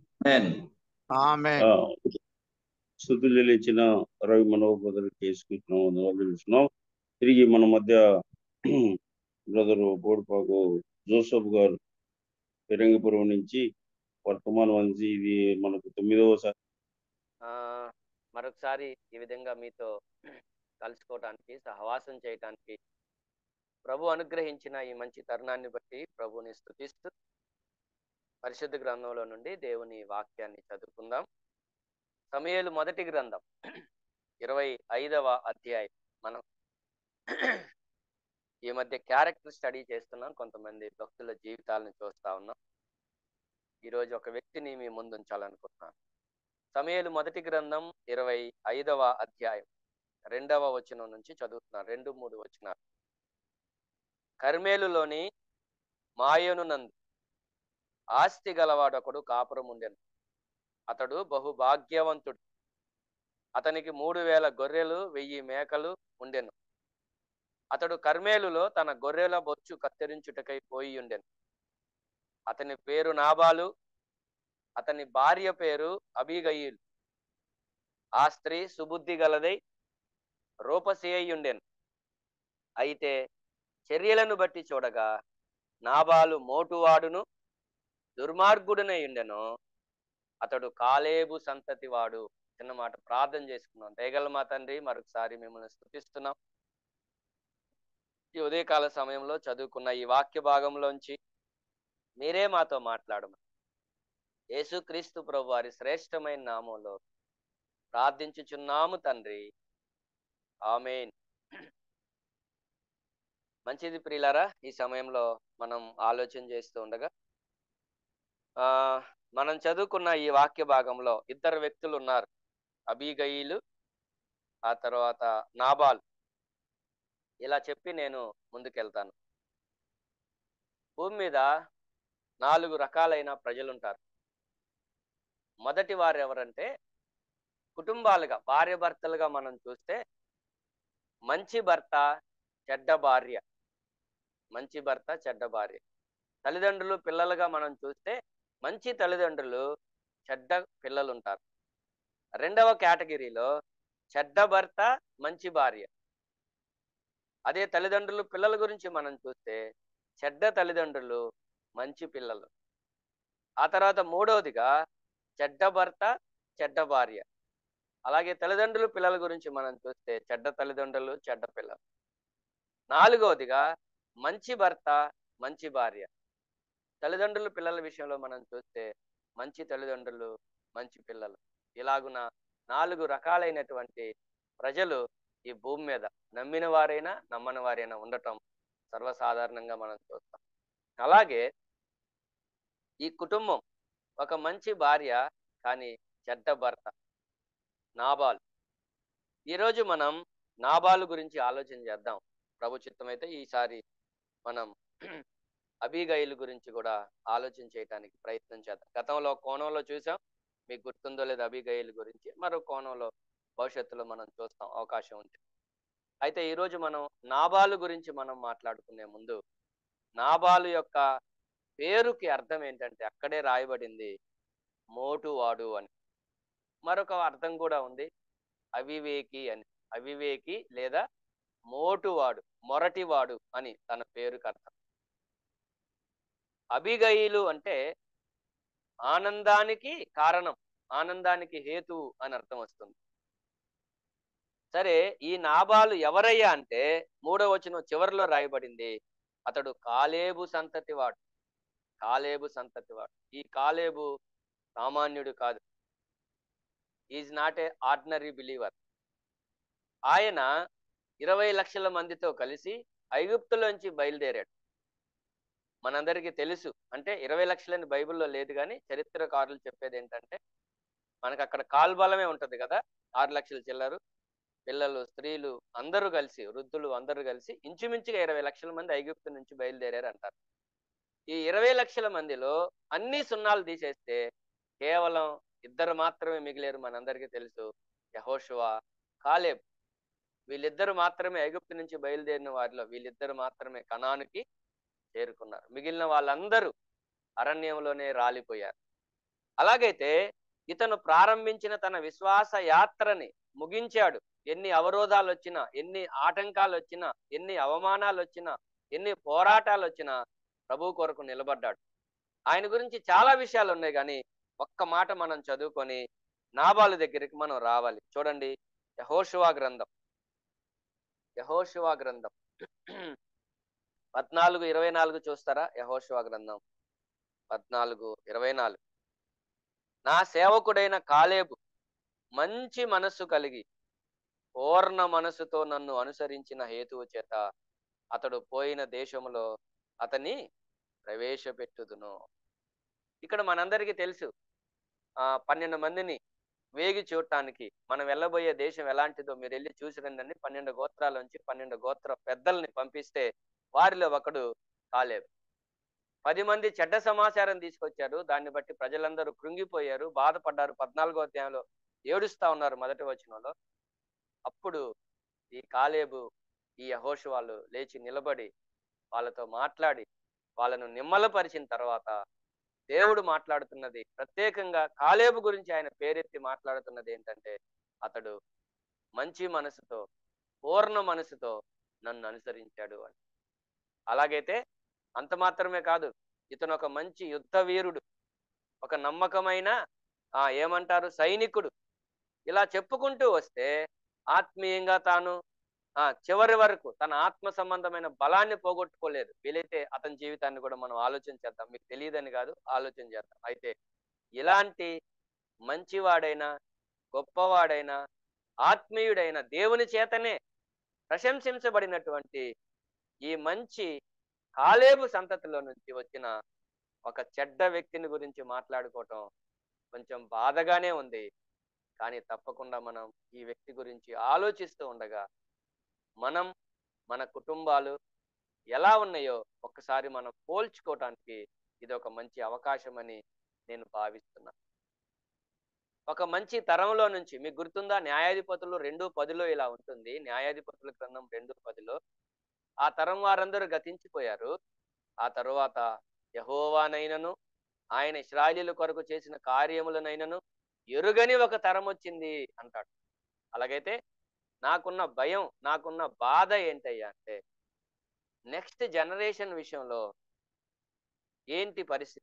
ఆమె ఆ, స్థుతులు చెల్లించిన రవి మనోబోధనకి వేసుకుంటున్నాం వందనాలు తిరిగి మన మధ్య బ్రదరు బోడిపాకు జోసఫ్ గారు ఫిరంగిపురం నుంచి వర్తమానం అంది ఇది మనకు తొమ్మిదవసారి ఆ మరొకసారి ఈ విధంగా మీతో కలుసుకోవటానికి సహవాసం చేయటానికి ప్రభు అనుగ్రహించిన ఈ మంచి తరుణాన్ని బట్టి ప్రభుని స్థుతిస్తూ పరిశుద్ధ గ్రంథంలో నుండి దేవుని వాక్యాన్ని చదువుకుందాం సమయలు మొదటి గ్రంథం ఇరవై ఐదవ అధ్యాయం మనం ఈ మధ్య క్యారెక్టర్ స్టడీ చేస్తున్నాం కొంతమంది భక్తుల జీవితాలను చూస్తా ఉన్నాం ఈరోజు ఒక వ్యక్తిని మీ ముందు ఉంచాలనుకుంటున్నాను సమయలు మొదటి గ్రంథం ఇరవై ఐదవ అధ్యాయం రెండవ వచనం నుంచి చదువుతున్నాను రెండు మూడు వచనాలు కర్మేలులోని మాయను నందు ఆస్తి గలవాడొకడు కాపురం ఉండెను అతడు బహుభాగ్యవంతుడు అతనికి మూడు వేల గొర్రెలు వెయ్యి మేకలు ఉండెను అతడు కర్మేలులో తన గొర్రెల బొచ్చు కత్తిరించుటకై పోయి ఉండెను అతని పేరు నాబాలు అతని భార్య పేరు అబీగయిల్ ఆ స్త్రీ సుబుద్ధి గలదై రూపసి అయి ఉండెను అయితే చర్యలను బట్టి చూడగా నాబాలు మోటువాడును దుర్మార్గుడునై ఉండెను అతడు కాలేబు సంతతి వాడు చిన్న మాట ప్రార్థన చేసుకున్నాం దయగల మా తండ్రి మరొకసారి మిమ్మల్ని స్థుతిస్తున్నాం ఈ ఉదయకాల సమయంలో చదువుకున్న ఈ వాక్య భాగంలోంచి మీరే మాతో మాట్లాడమని యేసుక్రీస్తు ప్రభు వారి శ్రేష్టమైన నామంలో ప్రార్థించుచున్నాము తండ్రి ఆమెన్ మంచిది ప్రియులారా ఈ సమయంలో మనం ఆలోచన చేస్తూ ఉండగా ఆ మనం చదువుకున్న ఈ వాక్య భాగంలో ఇద్దరు వ్యక్తులు ఉన్నారు అబీగయిలు ఆ తర్వాత నాబాల్ ఇలా చెప్పి నేను ముందుకెళ్తాను భూమి మీద నాలుగు రకాలైన ప్రజలు ఉంటారు మొదటి వారు ఎవరంటే కుటుంబాలుగా భార్య భర్తలుగా మనం చూస్తే మంచి భర్త చెడ్డ భార్య మంచి భర్త చెడ్డ భార్య తల్లిదండ్రులు పిల్లలుగా మనం చూస్తే మంచి తల్లిదండ్రులు చెడ్డ పిల్లలు ఉంటారు రెండవ కేటగిరీలో చెడ్డ భర్త మంచి భార్య అదే తల్లిదండ్రులు పిల్లల గురించి మనం చూస్తే చెడ్డ తల్లిదండ్రులు మంచి పిల్లలు ఆ తర్వాత మూడవదిగా చెడ్డ భర్త చెడ్డ భార్య అలాగే తల్లిదండ్రులు పిల్లల గురించి మనం చూస్తే చెడ్డ తల్లిదండ్రులు చెడ్డ పిల్లలు నాలుగవదిగా మంచి భర్త మంచి భార్య తల్లిదండ్రులు పిల్లల విషయంలో మనం చూస్తే మంచి తల్లిదండ్రులు మంచి పిల్లలు ఇలాగున నాలుగు రకాలైనటువంటి ప్రజలు ఈ భూమి మీద నమ్మిన వారైనా నమ్మని వారైనా ఉండటం సర్వసాధారణంగా మనం చూస్తాం అలాగే ఈ కుటుంబం ఒక మంచి భార్య కానీ చెడ్డ భర్త నాబాలు ఈరోజు మనం నాబాలు గురించి ఆలోచన చేద్దాం ప్రభు చిత్తమైతే ఈసారి మనం అబీగైలు గురించి కూడా ఆలోచన చేయడానికి ప్రయత్నం చేద్దాం గతంలో కోణంలో చూసాం మీకు గుర్తుందో లేదు అబీగైలు గురించి మరో కోణంలో భవిష్యత్తులో మనం చూస్తాం అవకాశం ఉంది అయితే ఈరోజు మనం నాబాలు గురించి మనం మాట్లాడుకునే ముందు నాబాలు యొక్క పేరుకి అర్థం ఏంటంటే అక్కడే రాయబడింది మోటువాడు అని మరొక అర్థం కూడా ఉంది అవివేకి అని అవివేకి లేదా మోటువాడు మొరటివాడు అని తన పేరుకి అర్థం అభిగయిలు అంటే ఆనందానికి కారణం ఆనందానికి హేతువు అని అర్థం వస్తుంది సరే ఈ నాబాలు ఎవరయ్యా అంటే మూడో వచనం చివరిలో రాయబడింది అతడు కాలేబు సంతతి వాడు కాలేబు సంతతి వాడు ఈ కాలేబు సామాన్యుడు కాదు is not a ordinary believer ఆయన ఇరవై లక్షల మందితో కలిసి ఐగుప్తులోంచి బయలుదేరాడు మనందరికీ తెలుసు అంటే ఇరవై లక్షలని బైబిల్లో లేదు కానీ చరిత్రకారులు చెప్పేది ఏంటంటే మనకు అక్కడ కాల్బలమే ఉంటది కదా ఆరు లక్షలు చిల్లరు పిల్లలు స్త్రీలు అందరూ కలిసి వృద్ధులు అందరూ కలిసి ఇంచుమించుగా ఇరవై లక్షల మంది ఐగుప్తు నుంచి బయలుదేరారు అంటారు ఈ ఇరవై లక్షల మందిలో అన్ని సున్నాలు తీసేస్తే కేవలం ఇద్దరు మాత్రమే మిగిలేరు మనందరికీ తెలుసు యహోషువా కాలేబ్ వీళ్ళిద్దరు మాత్రమే ఐగుప్తు నుంచి బయలుదేరిన వారిలో వీళ్ళిద్దరు మాత్రమే కణానికి చేరుకున్నారు మిగిలిన వాళ్ళందరూ అరణ్యంలోనే రాలిపోయారు అలాగైతే ఇతను ప్రారంభించిన తన విశ్వాస యాత్రని ముగించాడు ఎన్ని అవరోధాలు వచ్చినా ఎన్ని ఆటంకాలు వచ్చినా ఎన్ని అవమానాలు వచ్చినా ఎన్ని పోరాటాలు వచ్చినా ప్రభు కొరకు నిలబడ్డాడు ఆయన గురించి చాలా విషయాలు ఉన్నాయి కానీ ఒక్క మాట మనం చదువుకొని నాబాలు దగ్గరికి మనం రావాలి చూడండి యహోషువా గ్రంథం యహోషువా గ్రంథం పద్నాలుగు ఇరవై నాలుగు చూస్తారా యహోషువా గ్రంథం పద్నాలుగు ఇరవై నాలుగు నా సేవకుడైన కాలేబు మంచి మనస్సు కలిగి పూర్ణ మనస్సుతో నన్ను అనుసరించిన హేతువు చేత అతడు పోయిన దేశంలో అతని ప్రవేశపెట్టుదును ఇక్కడ మనందరికీ తెలుసు ఆ పన్నెండు మందిని వేగి చూడటానికి మనం వెళ్ళబోయే దేశం ఎలాంటిదో మీరు వెళ్ళి చూసి రండి పన్నెండు గోత్రాల నుంచి పన్నెండు గోత్ర పెద్దల్ని పంపిస్తే వారిలో ఒకడు కాలేబు పది మంది చెడ్డ సమాచారం తీసుకొచ్చారు దాన్ని బట్టి ప్రజలందరూ కృంగిపోయారు బాధపడ్డారు పద్నాలుగో అధ్యాయంలో ఏడుస్తా ఉన్నారు మొదటి వచనంలో అప్పుడు ఈ కాలేబు ఈ యహోషు వాళ్ళు లేచి నిలబడి వాళ్ళతో మాట్లాడి వాళ్ళను నిమ్మలపరిచిన తర్వాత దేవుడు మాట్లాడుతున్నది ప్రత్యేకంగా కాలేబు గురించి ఆయన పేరెత్తి మాట్లాడుతున్నది ఏంటంటే అతడు మంచి మనసుతో పూర్ణ మనసుతో నన్ను అనుసరించాడు అని అలాగైతే అంత మాత్రమే కాదు ఇతను ఒక మంచి యుద్ధ వీరుడు ఒక నమ్మకమైన ఆ ఏమంటారు సైనికుడు ఇలా చెప్పుకుంటూ వస్తే ఆత్మీయంగా తాను ఆ చివరి వరకు తన ఆత్మ సంబంధమైన బలాన్ని పోగొట్టుకోలేదు వీలైతే అతని జీవితాన్ని కూడా మనం ఆలోచన చేద్దాం మీకు తెలియదని కాదు ఆలోచన చేద్దాం అయితే ఇలాంటి మంచివాడైనా గొప్పవాడైనా ఆత్మీయుడైన దేవుని చేతనే ప్రశంసించబడినటువంటి ఈ మంచి కాలేబు సంతతిలో నుంచి వచ్చిన ఒక చెడ్డ వ్యక్తిని గురించి మాట్లాడుకోవటం కొంచెం బాధగానే ఉంది కానీ తప్పకుండా మనం ఈ వ్యక్తి గురించి ఆలోచిస్తూ ఉండగా మనం మన కుటుంబాలు ఎలా ఉన్నాయో ఒక్కసారి మనం పోల్చుకోవటానికి ఇది ఒక మంచి అవకాశం అని నేను భావిస్తున్నా ఒక మంచి తరంలో నుంచి మీకు గుర్తుందా న్యాయాధిపతులు రెండు పదిలో ఇలా ఉంటుంది న్యాయాధిపతుల గ్రంథం రెండు పదిలో ఆ తరం వారందరూ గతించిపోయారు ఆ తరువాత యహోవానైనను ఆయన ఇస్రాయలీల కొరకు చేసిన కార్యములనైనను ఎరుగని ఒక తరం వచ్చింది అంటాడు అలాగైతే నాకున్న భయం నాకున్న బాధ ఏంటయ్యా అంటే నెక్స్ట్ జనరేషన్ విషయంలో ఏంటి పరిస్థితి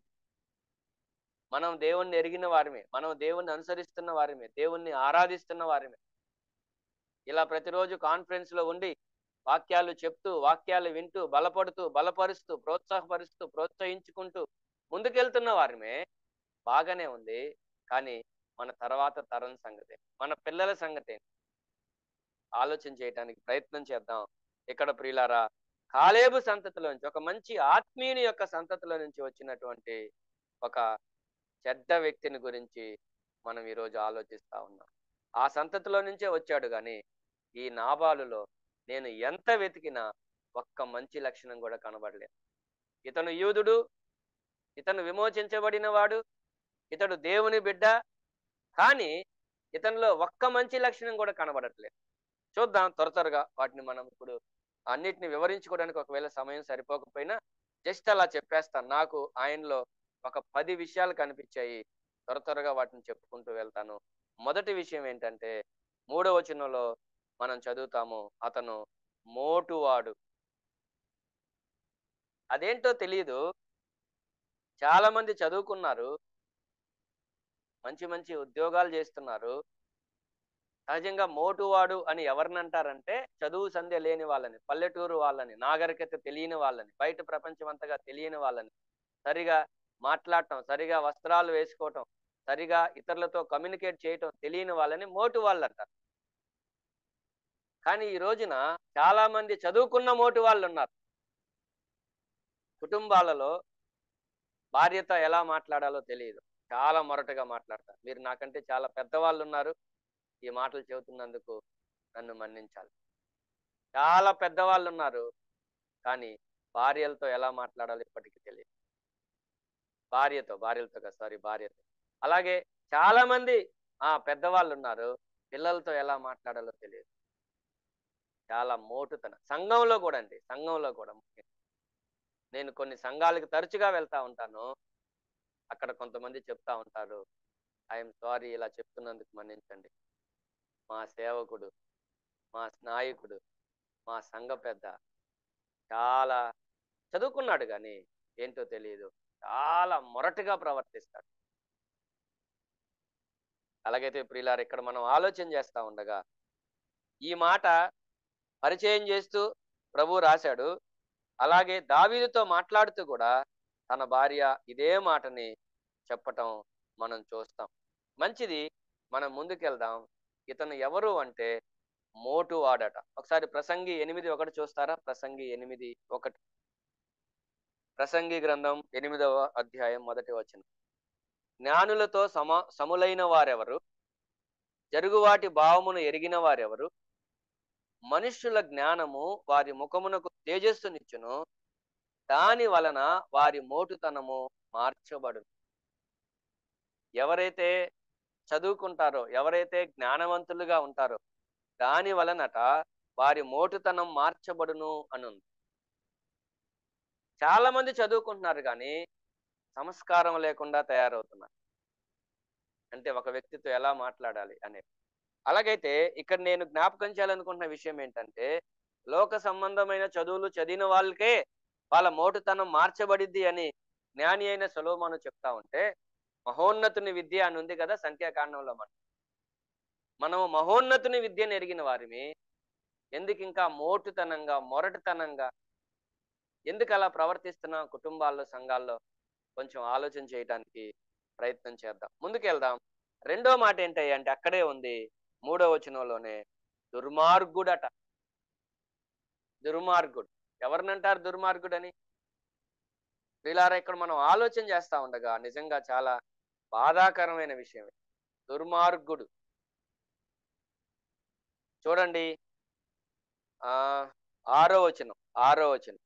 మనం దేవుణ్ణి ఎరిగిన వారిమే మనం దేవుణ్ణి అనుసరిస్తున్న వారిమే దేవుణ్ణి ఆరాధిస్తున్న వారిమే ఇలా ప్రతిరోజు కాన్ఫరెన్స్ లో ఉండి వాక్యాలు చెప్తూ వాక్యాలు వింటూ బలపడుతూ బలపరుస్తూ ప్రోత్సాహపరుస్తూ ప్రోత్సహించుకుంటూ ముందుకెళ్తున్న వారిమే బాగానే ఉంది కానీ మన తర్వాత తరం సంగతి మన పిల్లల సంగతి ఆలోచన చేయడానికి ప్రయత్నం చేద్దాం ఇక్కడ ప్రియులారా కాలేబు సంతతిలో నుంచి ఒక మంచి ఆత్మీయుని యొక్క సంతతిలో నుంచి వచ్చినటువంటి ఒక చెడ్డ వ్యక్తిని గురించి మనం ఈరోజు ఆలోచిస్తా ఉన్నాం ఆ సంతతిలో నుంచే వచ్చాడు కానీ ఈ నాబాలులో నేను ఎంత వెతికినా ఒక్క మంచి లక్షణం కూడా కనబడలేదు ఇతను యూదుడు ఇతను విమోచించబడిన వాడు ఇతడు దేవుని బిడ్డ కానీ ఇతనిలో ఒక్క మంచి లక్షణం కూడా కనబడట్లేదు చూద్దాం త్వర త్వరగా వాటిని మనం ఇప్పుడు అన్నిటిని వివరించుకోవడానికి ఒకవేళ సమయం సరిపోకపోయినా జస్ట్ అలా చెప్పేస్తాను నాకు ఆయనలో ఒక పది విషయాలు కనిపించాయి త్వర త్వరగా వాటిని చెప్పుకుంటూ వెళ్తాను మొదటి విషయం ఏంటంటే మూడవ వచనంలో మనం చదువుతాము అతను మోటువాడు అదేంటో తెలియదు చాలా మంది చదువుకున్నారు మంచి మంచి ఉద్యోగాలు చేస్తున్నారు సహజంగా మోటువాడు అని ఎవరిని అంటారంటే చదువు సంధ్య లేని వాళ్ళని పల్లెటూరు వాళ్ళని నాగరికత తెలియని వాళ్ళని బయట ప్రపంచం అంతగా తెలియని వాళ్ళని సరిగా మాట్లాడటం సరిగా వస్త్రాలు వేసుకోవటం సరిగా ఇతరులతో కమ్యూనికేట్ చేయటం తెలియని వాళ్ళని మోటు వాళ్ళు అంటారు కానీ ఈ రోజున చాలా మంది చదువుకున్న మోటు వాళ్ళు ఉన్నారు కుటుంబాలలో భార్యతో ఎలా మాట్లాడాలో తెలియదు చాలా మొరటగా మాట్లాడతారు మీరు నాకంటే చాలా పెద్దవాళ్ళు ఉన్నారు ఈ మాటలు చెబుతున్నందుకు నన్ను మన్నించాలి చాలా పెద్దవాళ్ళు ఉన్నారు కానీ భార్యలతో ఎలా మాట్లాడాలో ఇప్పటికీ తెలియదు భార్యతో భార్యలతో కదా సారీ భార్యతో అలాగే చాలా మంది ఆ పెద్దవాళ్ళు ఉన్నారు పిల్లలతో ఎలా మాట్లాడాలో తెలియదు చాలా మోటుతన సంఘంలో కూడా అండి సంఘంలో కూడా ముఖ్యంగా నేను కొన్ని సంఘాలకు తరచుగా వెళ్తా ఉంటాను అక్కడ కొంతమంది చెప్తా ఉంటారు ఐఎమ్ సారీ ఇలా చెప్తున్నందుకు మన్నించండి మా సేవకుడు మా స్నాయకుడు మా సంఘ పెద్ద చాలా చదువుకున్నాడు కానీ ఏంటో తెలియదు చాలా మొరటుగా ప్రవర్తిస్తాడు అలాగైతే ప్రియులారు ఇక్కడ మనం ఆలోచన చేస్తా ఉండగా ఈ మాట పరిచయం చేస్తూ ప్రభు రాశాడు అలాగే దావీదుతో మాట్లాడుతూ కూడా తన భార్య ఇదే మాటని చెప్పటం మనం చూస్తాం మంచిది మనం ముందుకెళ్దాం ఇతను ఎవరు అంటే మోటు వాడట ఒకసారి ప్రసంగి ఎనిమిది ఒకటి చూస్తారా ప్రసంగి ఎనిమిది ఒకటి ప్రసంగి గ్రంథం ఎనిమిదవ అధ్యాయం మొదటి వచనం జ్ఞానులతో సమ సములైన వారెవరు జరుగువాటి భావమును ఎరిగిన వారెవరు మనుష్యుల జ్ఞానము వారి ముఖమునకు తేజస్సునిచ్చును దాని వలన వారి మోటుతనము మార్చబడు ఎవరైతే చదువుకుంటారో ఎవరైతే జ్ఞానవంతులుగా ఉంటారో దాని వలనట వారి మోటుతనం మార్చబడును అని ఉంది చాలా మంది చదువుకుంటున్నారు కానీ సంస్కారం లేకుండా తయారవుతున్నారు అంటే ఒక వ్యక్తితో ఎలా మాట్లాడాలి అనేది అలాగైతే ఇక్కడ నేను జ్ఞాపకం చేయాలనుకుంటున్న విషయం ఏంటంటే లోక సంబంధమైన చదువులు చదివిన వాళ్ళకే వాళ్ళ మోటుతనం మార్చబడిద్ది అని జ్ఞాని అయిన సొలోమాను చెప్తా ఉంటే మహోన్నతుని విద్య అని ఉంది కదా సంఖ్యాకాండంలో మనం మనము మహోన్నతుని విద్యను ఎరిగిన వారిని ఎందుకు ఇంకా మోటుతనంగా మొరటుతనంగా ఎందుకు అలా ప్రవర్తిస్తున్నాం కుటుంబాల్లో సంఘాల్లో కొంచెం ఆలోచన చేయడానికి ప్రయత్నం చేద్దాం ముందుకెళ్దాం రెండో మాట ఏంటి అంటే అక్కడే ఉంది మూడో వచనంలోనే దుర్మార్గుడట దుర్మార్గుడు ఎవరినంటారు దుర్మార్గుడని వీళ్ళారా ఇక్కడ మనం ఆలోచన చేస్తా ఉండగా నిజంగా చాలా బాధాకరమైన విషయం దుర్మార్గుడు చూడండి ఆ ఆరో వచనం ఆరో వచనం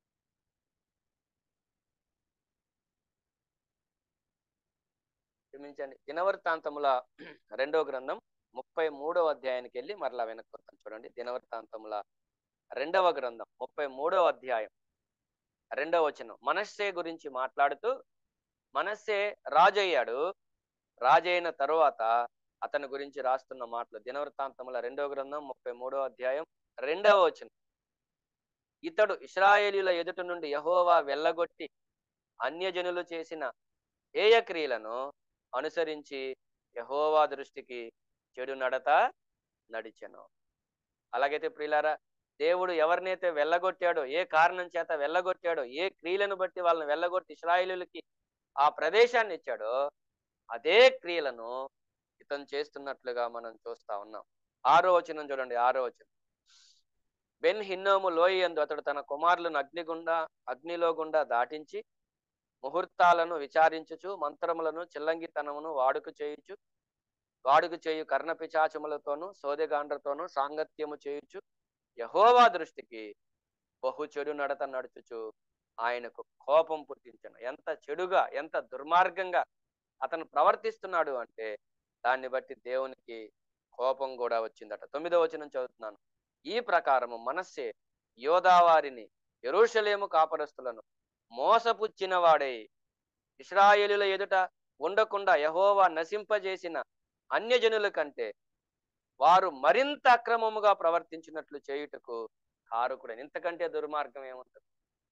క్షమించండి దినవృత్తాంతముల రెండో గ్రంథం ముప్పై మూడవ అధ్యాయానికి వెళ్ళి మరలా వెనక్కి వస్తాం చూడండి దినవృత్తాంతముల రెండవ గ్రంథం ముప్పై మూడవ అధ్యాయం రెండవ వచనం మనస్సే గురించి మాట్లాడుతూ మనస్సే రాజయ్యాడు రాజైన తరువాత అతని గురించి రాస్తున్న మాటలు దినవృత్తాంతముల రెండవ గ్రంథం ముప్పై మూడవ అధ్యాయం రెండవ వచనం ఇతడు ఇస్రాయేలీల ఎదుట నుండి యహోవా వెళ్ళగొట్టి అన్యజనులు చేసిన హేయ క్రియలను అనుసరించి యహోవా దృష్టికి చెడు నడత నడిచెను అలాగైతే ప్రియులారా దేవుడు ఎవరినైతే వెళ్ళగొట్టాడో ఏ కారణం చేత వెళ్ళగొట్టాడో ఏ క్రియలను బట్టి వాళ్ళని వెళ్ళగొట్టి ఇస్రాయేలులకి ఆ ప్రదేశాన్ని ఇచ్చాడో అదే క్రియలను ఇతను చేస్తున్నట్లుగా మనం చూస్తా ఉన్నాం ఆరో వచనం చూడండి ఆరో వచనం బెన్ హిన్నోము లోయందు అతడు తన కుమారులను అగ్నిగుండా అగ్నిలో గుండా దాటించి ముహూర్తాలను విచారించుచు మంత్రములను చిల్లంగితనమును వాడుక చేయుచు వాడుక చేయు కర్ణ పిచాచములతోనూ సోదెగాండ్రతోనూ సాంగత్యము చేయుచు యహోవా దృష్టికి బహు చెడు నడత నడుచుచు ఆయనకు కోపం పుట్టించను ఎంత చెడుగా ఎంత దుర్మార్గంగా అతను ప్రవర్తిస్తున్నాడు అంటే దాన్ని బట్టి దేవునికి కోపం కూడా వచ్చిందట తొమ్మిదో వచనం చదువుతున్నాను ఈ ప్రకారము మనస్సే యోధావారిని ఎరుషలేము కాపరస్తులను మోసపుచ్చిన వాడై ఇస్రాయేలుల ఎదుట ఉండకుండా యహోవా నశింపజేసిన అన్యజనుల కంటే వారు మరింత అక్రమముగా ప్రవర్తించినట్లు చేయుటకు కారకుడని ఇంతకంటే దుర్మార్గం ఏముంటుంది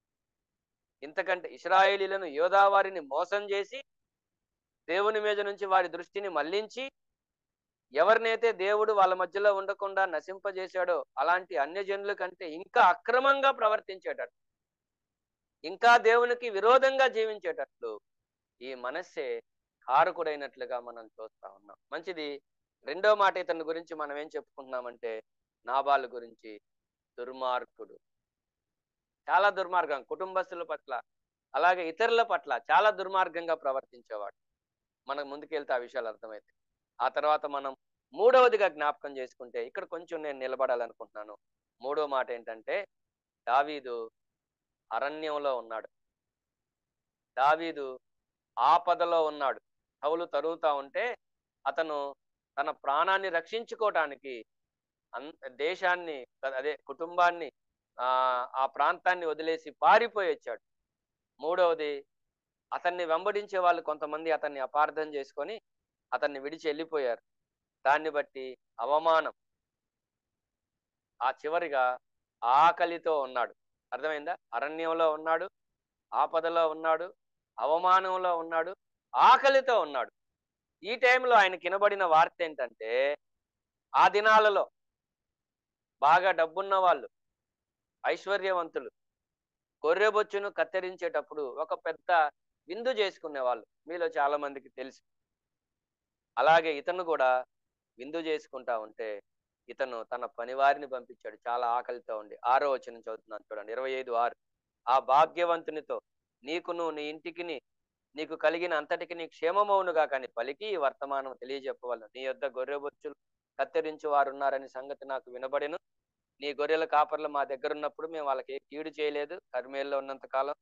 ఇంతకంటే ఇస్రాయేలీలను యోధావారిని మోసం చేసి దేవుని మీద నుంచి వారి దృష్టిని మళ్లించి ఎవరినైతే దేవుడు వాళ్ళ మధ్యలో ఉండకుండా నశింపజేశాడో అలాంటి అన్యజనుల కంటే ఇంకా అక్రమంగా ప్రవర్తించేటట్టు ఇంకా దేవునికి విరోధంగా జీవించేటట్లు ఈ మనస్సే కారకుడైనట్లుగా మనం చూస్తా ఉన్నాం మంచిది రెండో మాట ఇతని గురించి మనం ఏం చెప్పుకుంటున్నామంటే నాబాలు గురించి దుర్మార్గుడు చాలా దుర్మార్గం కుటుంబస్తుల పట్ల అలాగే ఇతరుల పట్ల చాలా దుర్మార్గంగా ప్రవర్తించేవాడు మనకు ముందుకెళ్తే ఆ విషయాలు అర్థమైతే ఆ తర్వాత మనం మూడవదిగా జ్ఞాపకం చేసుకుంటే ఇక్కడ కొంచెం నేను నిలబడాలనుకుంటున్నాను మూడో మాట ఏంటంటే దావీదు అరణ్యంలో ఉన్నాడు దావీదు ఆపదలో ఉన్నాడు కవులు తరుగుతా ఉంటే అతను తన ప్రాణాన్ని రక్షించుకోవటానికి అన్ దేశాన్ని అదే కుటుంబాన్ని ఆ ఆ ప్రాంతాన్ని వదిలేసి పారిపోయి వచ్చాడు మూడవది అతన్ని వెంబడించే వాళ్ళు కొంతమంది అతన్ని అపార్థం చేసుకొని అతన్ని విడిచి వెళ్ళిపోయారు దాన్ని బట్టి అవమానం ఆ చివరిగా ఆకలితో ఉన్నాడు అర్థమైందా అరణ్యంలో ఉన్నాడు ఆపదలో ఉన్నాడు అవమానంలో ఉన్నాడు ఆకలితో ఉన్నాడు ఈ టైంలో ఆయన కినబడిన వార్త ఏంటంటే ఆ దినాలలో బాగా డబ్బున్న వాళ్ళు ఐశ్వర్యవంతులు గొర్రెబొచ్చును కత్తిరించేటప్పుడు ఒక పెద్ద విందు చేసుకునే వాళ్ళు మీలో చాలా మందికి తెలుసు అలాగే ఇతను కూడా విందు చేసుకుంటా ఉంటే ఇతను తన పనివారిని పంపించాడు చాలా ఆకలితో ఉండి ఆరో వచనం చదువుతున్నాను చూడండి ఇరవై ఐదు ఆరు ఆ భాగ్యవంతునితో నీకును నీ ఇంటికిని నీకు కలిగిన అంతటికి నీ క్షేమమవునుగా కానీ పలికి ఈ వర్తమానం తెలియజెప్పవలను నీ యొద్ద గొర్రెబొచ్చులు కత్తిరించు వారు ఉన్నారని సంగతి నాకు వినబడెను నీ గొర్రెల కాపర్లు మా దగ్గర ఉన్నప్పుడు మేము వాళ్ళకి ఏ కీడు చేయలేదు కర్మేల్లో ఉన్నంత కాలం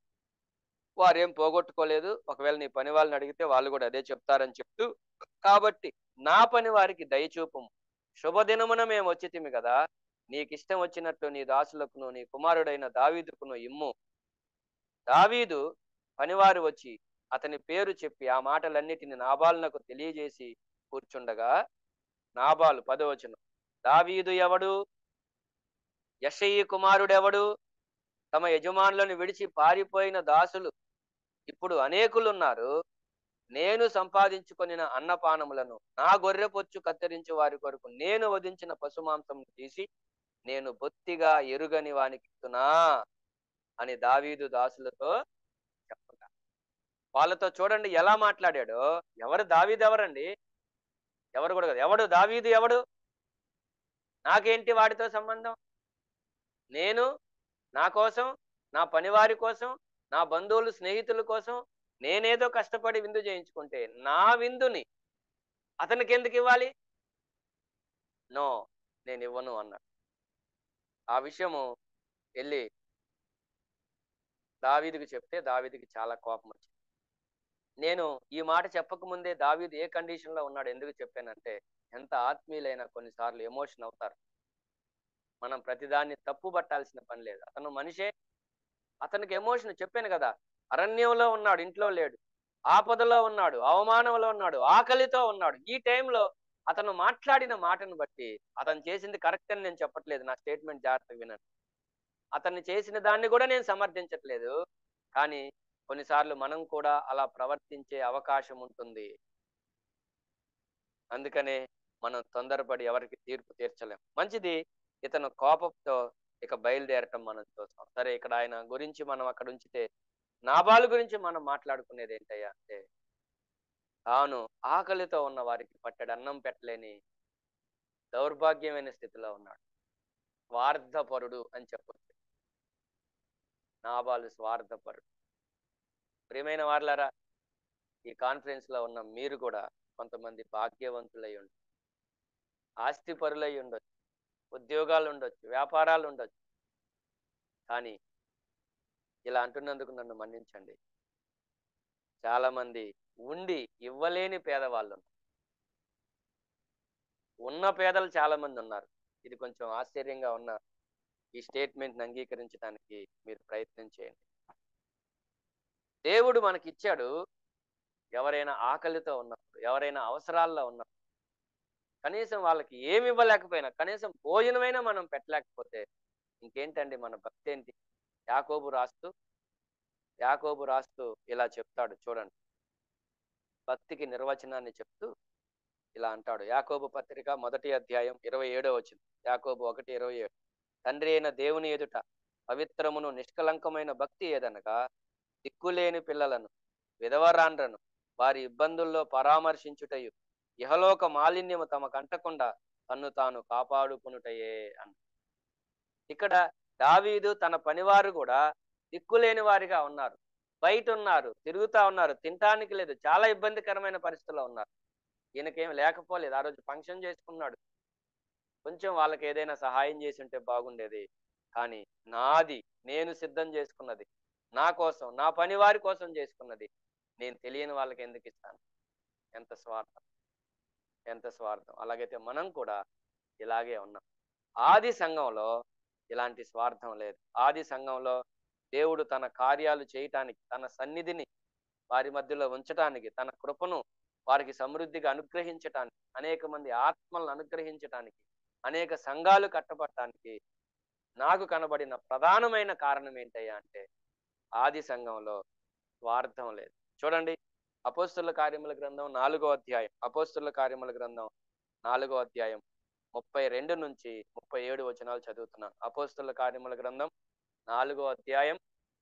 వారేం పోగొట్టుకోలేదు ఒకవేళ నీ పని వాళ్ళని అడిగితే వాళ్ళు కూడా అదే చెప్తారని చెప్తూ కాబట్టి నా పని వారికి దయచూపుము శుభదినమున మేము వచ్చితిమి కదా నీకిష్టం వచ్చినట్టు నీ దాసులకును నీ కుమారుడైన దావీదుకును ఇమ్ము దావీదు పనివారు వచ్చి అతని పేరు చెప్పి ఆ మాటలన్నిటిని నాబాలునకు తెలియజేసి కూర్చుండగా నాబాలు పదవచనం దావీదు ఎవడు యషయి కుమారుడెవడు తమ యజమానులను విడిచి పారిపోయిన దాసులు ఇప్పుడు అనేకులున్నారు నేను సంపాదించుకొనిన అన్నపానములను నా గొర్రె పొచ్చు కత్తిరించి వారి కొరకు నేను వధించిన పశుమాంసం తీసి నేను బొత్తిగా ఎరుగని వానికి ఇస్తున్నా అని దావీదు దాసులతో చెప్పగా వాళ్ళతో చూడండి ఎలా మాట్లాడాడో ఎవరు దావీదు ఎవరండి ఎవరు కూడా కాదు. ఎవడు దావీదు ఎవడు నాకేంటి వాడితో సంబంధం నేను నా కోసం నా పనివారి కోసం నా బంధువులు స్నేహితుల కోసం నేనేదో కష్టపడి విందు చేయించుకుంటే నా విందుని అతనికి ఎందుకు ఇవ్వాలి నో నేను ఇవ్వను అన్నాడు ఆ విషయము వెళ్ళి దావీదుకి చెప్తే దావీదుకి చాలా కోపం వచ్చింది నేను ఈ మాట చెప్పకముందే దావీదు ఏ కండిషన్ లో ఉన్నాడు ఎందుకు చెప్పానంటే ఎంత ఆత్మీయులైనా కొన్నిసార్లు ఎమోషన్ అవుతారు మనం ప్రతిదాన్ని తప్పు పట్టాల్సిన పని లేదు అతను మనిషే అతనికి ఎమోషన్ చెప్పాను కదా అరణ్యంలో ఉన్నాడు ఇంట్లో లేడు ఆపదలో ఉన్నాడు అవమానంలో ఉన్నాడు ఆకలితో ఉన్నాడు ఈ టైంలో అతను మాట్లాడిన మాటను బట్టి అతను చేసింది కరెక్ట్ అని నేను చెప్పట్లేదు నా స్టేట్మెంట్ జాగ్రత్తగా వినండి అతన్ని చేసిన దాన్ని కూడా నేను సమర్థించట్లేదు కానీ కొన్నిసార్లు మనం కూడా అలా ప్రవర్తించే అవకాశం ఉంటుంది అందుకనే మనం తొందరపడి ఎవరికి తీర్పు తీర్చలేం మంచిది ఇతను కోపంతో ఇక బయలుదేరటం మనం చూస్తాం సరే ఇక్కడ ఆయన గురించి మనం అక్కడ ఉంచితే నాబాలు గురించి మనం మాట్లాడుకునేది ఏంటయ్యా అంటే తాను ఆకలితో ఉన్న వారికి పట్టెడు అన్నం పెట్టలేని దౌర్భాగ్యమైన స్థితిలో ఉన్నాడు స్వార్థపరుడు అని చెప్పొచ్చు నాబాలు స్వార్థపరుడు ప్రియమైన వాళ్ళారా ఈ కాన్ఫరెన్స్ లో ఉన్న మీరు కూడా కొంతమంది భాగ్యవంతులై ఉండొచ్చు ఆస్తిపరులై ఉండొచ్చు ఉద్యోగాలు ఉండొచ్చు వ్యాపారాలు ఉండొచ్చు కానీ ఇలా అంటున్నందుకు నన్ను మన్నించండి చాలా మంది ఉండి ఇవ్వలేని పేదవాళ్ళు ఉన్నారు ఉన్న పేదలు చాలా మంది ఉన్నారు ఇది కొంచెం ఆశ్చర్యంగా ఉన్న ఈ స్టేట్మెంట్ని అంగీకరించడానికి మీరు ప్రయత్నం చేయండి దేవుడు మనకి ఇచ్చాడు ఎవరైనా ఆకలితో ఉన్నప్పుడు ఎవరైనా అవసరాల్లో ఉన్నప్పుడు కనీసం వాళ్ళకి ఏమి ఇవ్వలేకపోయినా కనీసం భోజనమైనా మనం పెట్టలేకపోతే ఇంకేంటండి మన భక్తి ఏంటి యాకోబు రాస్తూ యాకోబు రాస్తూ ఇలా చెప్తాడు చూడండి భక్తికి నిర్వచనాన్ని చెప్తూ ఇలా అంటాడు యాకోబు పత్రిక మొదటి అధ్యాయం ఇరవై ఏడో వచ్చింది యాకోబు ఒకటి ఇరవై ఏడు తండ్రి అయిన దేవుని ఎదుట పవిత్రమును నిష్కలంకమైన భక్తి ఏదనగా దిక్కులేని పిల్లలను విధవరాండ్రను వారి ఇబ్బందుల్లో పరామర్శించుటయు ఇహలోక మాలిన్యము తమ కంటకుండా తన్ను తాను కాపాడుకునుటయే అన్న ఇక్కడ దావీదు తన పనివారు కూడా దిక్కులేని వారిగా ఉన్నారు బయట ఉన్నారు తిరుగుతా ఉన్నారు తినటానికి లేదు చాలా ఇబ్బందికరమైన పరిస్థితుల్లో ఉన్నారు ఈయనకేం లేకపోలేదు ఆ రోజు ఫంక్షన్ చేసుకున్నాడు కొంచెం వాళ్ళకి ఏదైనా సహాయం చేసి ఉంటే బాగుండేది కానీ నాది నేను సిద్ధం చేసుకున్నది నా కోసం నా పని వారి కోసం చేసుకున్నది నేను తెలియని వాళ్ళకి ఎందుకు ఇస్తాను ఎంత స్వార్థం ఎంత స్వార్థం అలాగైతే మనం కూడా ఇలాగే ఉన్నాం ఆది సంఘంలో ఇలాంటి స్వార్థం లేదు ఆది సంఘంలో దేవుడు తన కార్యాలు చేయటానికి తన సన్నిధిని వారి మధ్యలో ఉంచటానికి తన కృపను వారికి సమృద్ధిగా అనుగ్రహించటానికి అనేక మంది ఆత్మలను అనుగ్రహించటానికి అనేక సంఘాలు కట్టబడటానికి నాకు కనబడిన ప్రధానమైన కారణం ఏంటయ్యా అంటే ఆది సంఘంలో స్వార్థం లేదు చూడండి అపోస్తుల కార్యముల గ్రంథం నాలుగో అధ్యాయం అపోస్తుల కార్యముల గ్రంథం నాలుగో అధ్యాయం ముప్పై రెండు నుంచి ముప్పై ఏడు వచనాలు చదువుతున్నాను అపోస్తుల కార్యముల గ్రంథం నాలుగో అధ్యాయం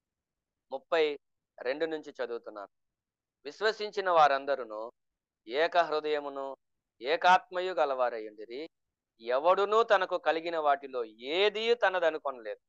ముప్పై రెండు నుంచి చదువుతున్నాను విశ్వసించిన వారందరూ ఏక హృదయమును ఏకాత్మయు గలవారయ్యుండిరి ఎవడునూ తనకు కలిగిన వాటిలో ఏది తనదనుకొనలేదు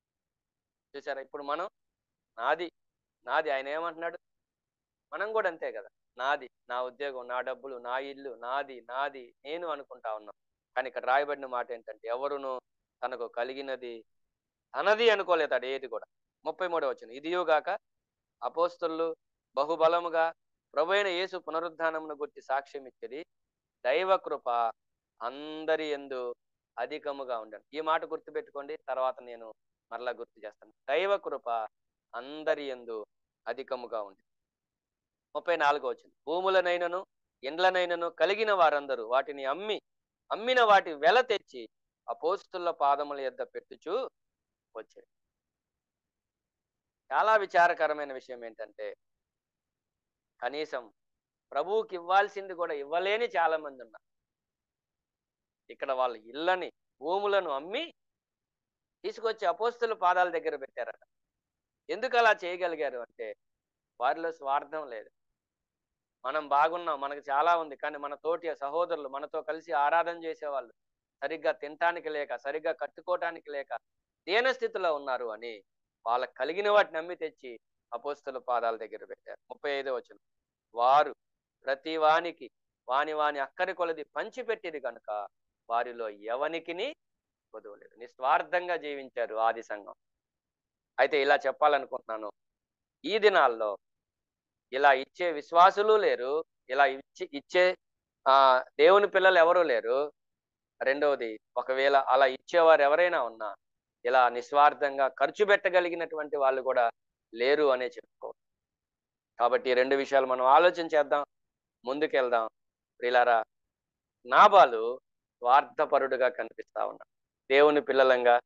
చూసారా ఇప్పుడు మనం నాది నాది ఆయన ఏమంటున్నాడు మనం కూడా అంతే కదా నాది నా ఉద్యోగం నా డబ్బులు నా ఇల్లు నాది నాది నేను అనుకుంటా ఉన్నాం కానీ ఇక్కడ రాయబడిన మాట ఏంటంటే ఎవరును తనకు కలిగినది తనది అనుకోలేతాడు ఏది కూడా ముప్పై మూడో వచ్చింది ఇదియోగాక అపోస్తులు బహుబలముగా ప్రభు అయిన యేసు పునరుద్ధానమును గుర్తి సాక్ష్యం ఇచ్చేది దైవ కృప అందరి ఎందు అధికముగా ఉండను ఈ మాట గుర్తుపెట్టుకోండి తర్వాత నేను మరలా గుర్తు చేస్తాను దైవ కృప అందరి ఎందు అధికముగా ఉంది ముప్పై నాలుగో వచ్చింది భూములనైనను ఇండ్లనైనను కలిగిన వారందరూ వాటిని అమ్మి అమ్మిన వాటి వెల తెచ్చి అపోస్తుల పాదముల యొద్ద పెట్టుచు వచ్చారు చాలా విచారకరమైన విషయం ఏంటంటే కనీసం ప్రభువుకి ఇవ్వాల్సింది కూడా ఇవ్వలేని చాలా మంది ఉన్నారు ఇక్కడ వాళ్ళ ఇళ్ళని భూములను అమ్మి తీసుకొచ్చి అపోస్తుల పాదాల దగ్గర పెట్టారట ఎందుకు అలా చేయగలిగారు అంటే వారిలో స్వార్థం లేదు మనం బాగున్నాం మనకు చాలా ఉంది కానీ మన తోటి సహోదరులు మనతో కలిసి ఆరాధన చేసేవాళ్ళు సరిగ్గా తినటానికి లేక సరిగ్గా కట్టుకోవటానికి లేక దీన స్థితిలో ఉన్నారు అని వాళ్ళకి కలిగిన వాటిని నమ్మి తెచ్చి అపోస్తుల పాదాల దగ్గర పెట్టారు ముప్పై ఐదో వచ్చిన వారు ప్రతి వానికి వాని వాని అక్కరి కొలది పంచిపెట్టిది కనుక వారిలో ఎవనికిని వదవలేదు నిస్వార్థంగా జీవించారు ఆది సంఘం అయితే ఇలా చెప్పాలనుకుంటున్నాను ఈ దినాల్లో ఇలా ఇచ్చే విశ్వాసులు లేరు ఇలా ఇచ్చి ఇచ్చే ఆ దేవుని పిల్లలు ఎవరు లేరు రెండవది ఒకవేళ అలా ఇచ్చేవారు ఎవరైనా ఉన్నా ఇలా నిస్వార్థంగా ఖర్చు పెట్టగలిగినటువంటి వాళ్ళు కూడా లేరు అనే చెప్పుకోవచ్చు కాబట్టి ఈ రెండు విషయాలు మనం ఆలోచన చేద్దాం ముందుకెళ్దాం ప్రిలారా నాబాలు స్వార్థపరుడుగా కనిపిస్తా ఉన్నాడు దేవుని పిల్లలంగా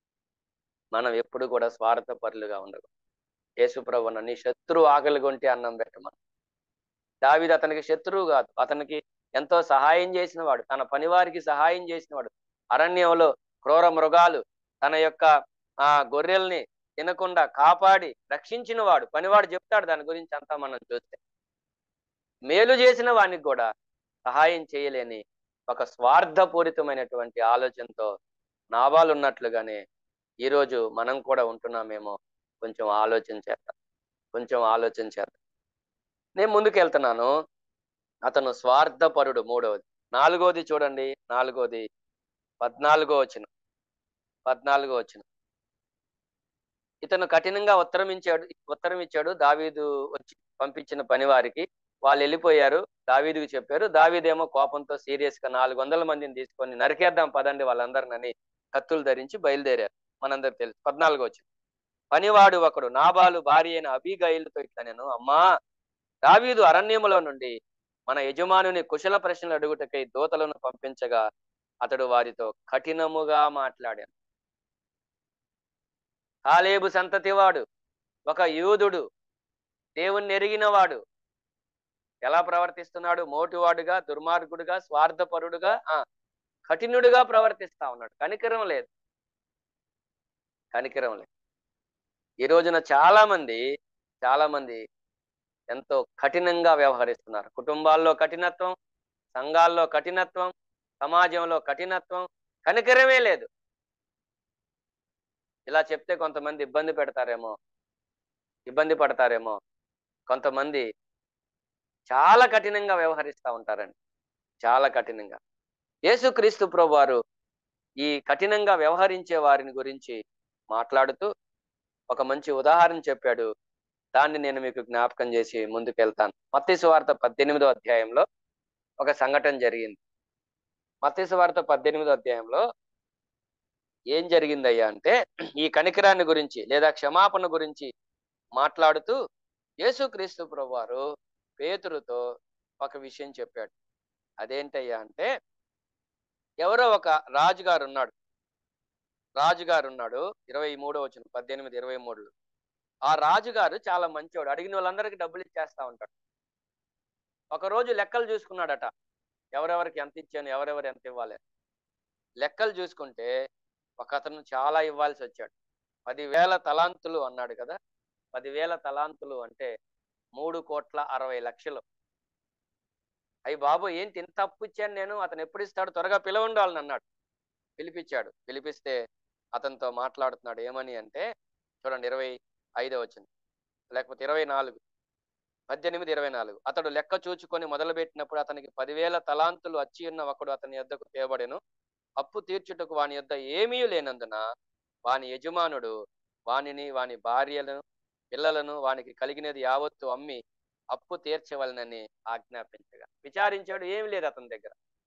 మనం ఎప్పుడు కూడా స్వార్థపరులుగా ఉండదు యేసుప్రభున నీ శత్రువు ఆకలి కొంటే అన్నం పెట్టమని దావిది అతనికి శత్రువు కాదు అతనికి ఎంతో సహాయం చేసిన వాడు తన పనివారికి సహాయం చేసిన వాడు అరణ్యంలో క్రూర మృగాలు తన యొక్క ఆ గొర్రెల్ని తినకుండా కాపాడి రక్షించిన వాడు పనివాడు చెప్తాడు దాని గురించి అంతా మనం చూస్తే మేలు చేసిన వానికి కూడా సహాయం చేయలేని ఒక స్వార్థపూరితమైనటువంటి ఆలోచనతో నాబాలు ఉన్నట్లుగానే ఈరోజు మనం కూడా ఉంటున్నామేమో కొంచెం ఆలోచన చేద్దాం కొంచెం ఆలోచన చేద్దాం నేను ముందుకు వెళ్తున్నాను అతను స్వార్థపరుడు మూడవది నాలుగోది చూడండి నాలుగోది పద్నాలుగో వచ్చిన పద్నాలుగో వచ్చిన ఇతను కఠినంగా ఉత్తరం ఇచ్చాడు ఉత్తరం ఇచ్చాడు దావీదు వచ్చి పంపించిన పని వారికి వాళ్ళు వెళ్ళిపోయారు దావీదుకు చెప్పారు దావీదేమో కోపంతో సీరియస్ గా నాలుగు వందల మందిని తీసుకొని నరికేద్దాం పదండి వాళ్ళందరినని కత్తులు ధరించి బయలుదేరారు మనందరికి తెలుసు పద్నాలుగో వచ్చిన పనివాడు ఒకడు నాబాలు భార్య అయిన అబీగైలతో ఇట్లా నేను అమ్మా దావీదు అరణ్యములో నుండి మన యజమానుని కుశల ప్రశ్నలు అడుగుటకై దూతలను పంపించగా అతడు వారితో కఠినముగా మాట్లాడాను కాలేబు సంతతివాడు ఒక యూదుడు దేవుణ్ణి ఎరిగినవాడు ఎలా ప్రవర్తిస్తున్నాడు మోటివాడుగా దుర్మార్గుడుగా స్వార్థపరుడుగా ఆ కఠినుడుగా ప్రవర్తిస్తా ఉన్నాడు కనికరం లేదు కనికరం లేదు ఈ రోజున చాలా మంది చాలా మంది ఎంతో కఠినంగా వ్యవహరిస్తున్నారు కుటుంబాల్లో కఠినత్వం సంఘాల్లో కఠినత్వం సమాజంలో కఠినత్వం కనికరమే లేదు ఇలా చెప్తే కొంతమంది ఇబ్బంది పెడతారేమో ఇబ్బంది పడతారేమో కొంతమంది చాలా కఠినంగా వ్యవహరిస్తూ ఉంటారండి చాలా కఠినంగా యేసుక్రీస్తు ప్రభు వారు ఈ కఠినంగా వ్యవహరించే వారిని గురించి మాట్లాడుతూ ఒక మంచి ఉదాహరణ చెప్పాడు దాన్ని నేను మీకు జ్ఞాపకం చేసి ముందుకెళ్తాను మత్తీసు వార్త పద్దెనిమిదో అధ్యాయంలో ఒక సంఘటన జరిగింది మత్తీసు వార్త పద్దెనిమిదో అధ్యాయంలో ఏం జరిగిందయ్యా అంటే ఈ కనికరాన్ని గురించి లేదా క్షమాపణ గురించి మాట్లాడుతూ యేసుక్రీస్తు ప్రభు వారు పేతురుతో ఒక విషయం చెప్పాడు అదేంటయ్యా అంటే ఎవరో ఒక రాజుగారు ఉన్నాడు రాజుగారు ఉన్నాడు ఇరవై మూడో వచ్చిన పద్దెనిమిది ఇరవై మూడులో ఆ రాజుగారు చాలా మంచివాడు అడిగిన వాళ్ళందరికీ డబ్బులు ఇచ్చేస్తా ఉంటాడు ఒక రోజు లెక్కలు చూసుకున్నాడట ఎవరెవరికి ఎంత ఇచ్చాను ఎవరెవరు ఎంత ఇవ్వాలి లెక్కలు చూసుకుంటే ఒక అతను చాలా ఇవ్వాల్సి వచ్చాడు పదివేల తలాంతులు అన్నాడు కదా పదివేల తలాంతులు అంటే మూడు కోట్ల అరవై లక్షలు అయ్యి బాబు ఏంటి ఇంత తప్పు ఇచ్చాను నేను అతను ఎప్పుడు ఇస్తాడు త్వరగా పిలవండి వాళ్ళని అన్నాడు పిలిపించాడు పిలిపిస్తే అతనితో మాట్లాడుతున్నాడు ఏమని అంటే చూడండి ఇరవై ఐదో వచ్చింది లేకపోతే ఇరవై నాలుగు పద్దెనిమిది ఇరవై నాలుగు అతడు లెక్క చూచుకొని మొదలుపెట్టినప్పుడు అతనికి పదివేల తలాంతులు వచ్చి ఉన్న ఒకడు అతని యొద్దకు తేబడెను అప్పు తీర్చుటకు వాని యొద్ద ఏమీ లేనందున వాని యజమానుడు వానిని వాని భార్యలను పిల్లలను వానికి కలిగినది యావత్తు అమ్మి అప్పు తీర్చవలనని ఆజ్ఞాపించగా విచారించాడు ఏమి లేదు అతని దగ్గర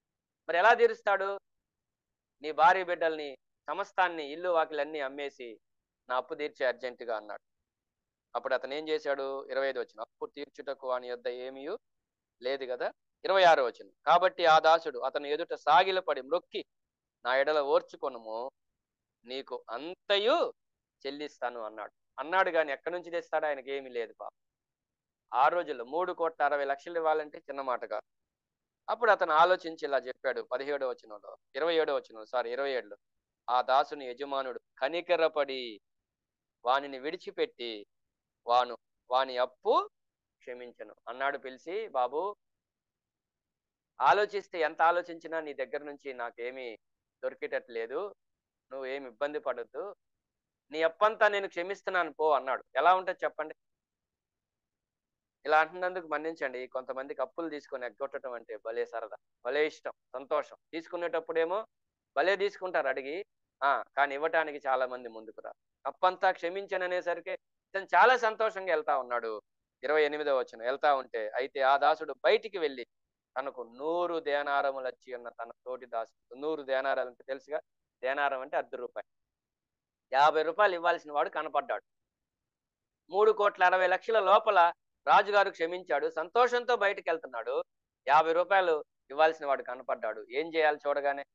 మరి ఎలా తీరుస్తాడు నీ భార్య బిడ్డల్ని సమస్తాన్ని ఇల్లు వాకిలన్నీ అమ్మేసి నా అప్పు తీర్చే అర్జెంటుగా అన్నాడు అప్పుడు అతను ఏం చేశాడు ఇరవై ఐదు వచ్చిన అప్పు తీర్చుటకు వాని యొద్ద ఏమీ లేదు కదా ఇరవై ఆరు వచ్చిన కాబట్టి ఆ దాసుడు అతను ఎదుట సాగిలపడి మ్రొక్కి నా ఎడల ఓర్చుకొనుము నీకు అంతయు చెల్లిస్తాను అన్నాడు అన్నాడు కానీ ఎక్కడి నుంచి తెస్తాడు ఆయనకి ఏమీ లేదు పాప ఆ రోజుల్లో మూడు కోట్ల అరవై లక్షలు ఇవ్వాలంటే చిన్న మాట కాదు అప్పుడు అతను ఆలోచించి ఇలా చెప్పాడు పదిహేడో వచనంలో ఇరవై ఏడో వచనంలో సారీ ఇరవై ఏడులో ఆ దాసుని యజమానుడు కనికరపడి వానిని విడిచిపెట్టి వాను వాని అప్పు క్షమించను అన్నాడు పిలిచి బాబు ఆలోచిస్తే ఎంత ఆలోచించినా నీ దగ్గర నుంచి నాకేమీ దొరికేటట్లేదు నువ్వు ఏమి ఇబ్బంది పడద్దు నీ అప్పంతా నేను క్షమిస్తున్నాను పో అన్నాడు ఎలా ఉంటుంది చెప్పండి ఇలా అంటున్నందుకు మన్నించండి కొంతమందికి అప్పులు తీసుకొని ఎగ్గొట్టడం అంటే భలే సరదా భలే ఇష్టం సంతోషం తీసుకునేటప్పుడేమో భలే తీసుకుంటారు అడిగి ఆ కానీ ఇవ్వటానికి చాలా మంది ముందుకు రా అప్పంతా క్షమించను అనేసరికి ఇతను చాలా సంతోషంగా వెళ్తా ఉన్నాడు ఇరవై ఎనిమిదో వచ్చిన వెళ్తా ఉంటే అయితే ఆ దాసుడు బయటికి వెళ్ళి తనకు నూరు దేనారములు వచ్చి ఉన్న తన తోటి దాసుడు నూరు దేనారాలు అంటే తెలుసుగా దేనారం అంటే అర్ధ రూపాయి యాభై రూపాయలు ఇవ్వాల్సిన వాడు కనపడ్డాడు మూడు కోట్ల అరవై లక్షల లోపల రాజుగారు క్షమించాడు సంతోషంతో బయటికి వెళ్తున్నాడు యాభై రూపాయలు ఇవ్వాల్సిన వాడు కనపడ్డాడు ఏం చేయాలి చూడగానే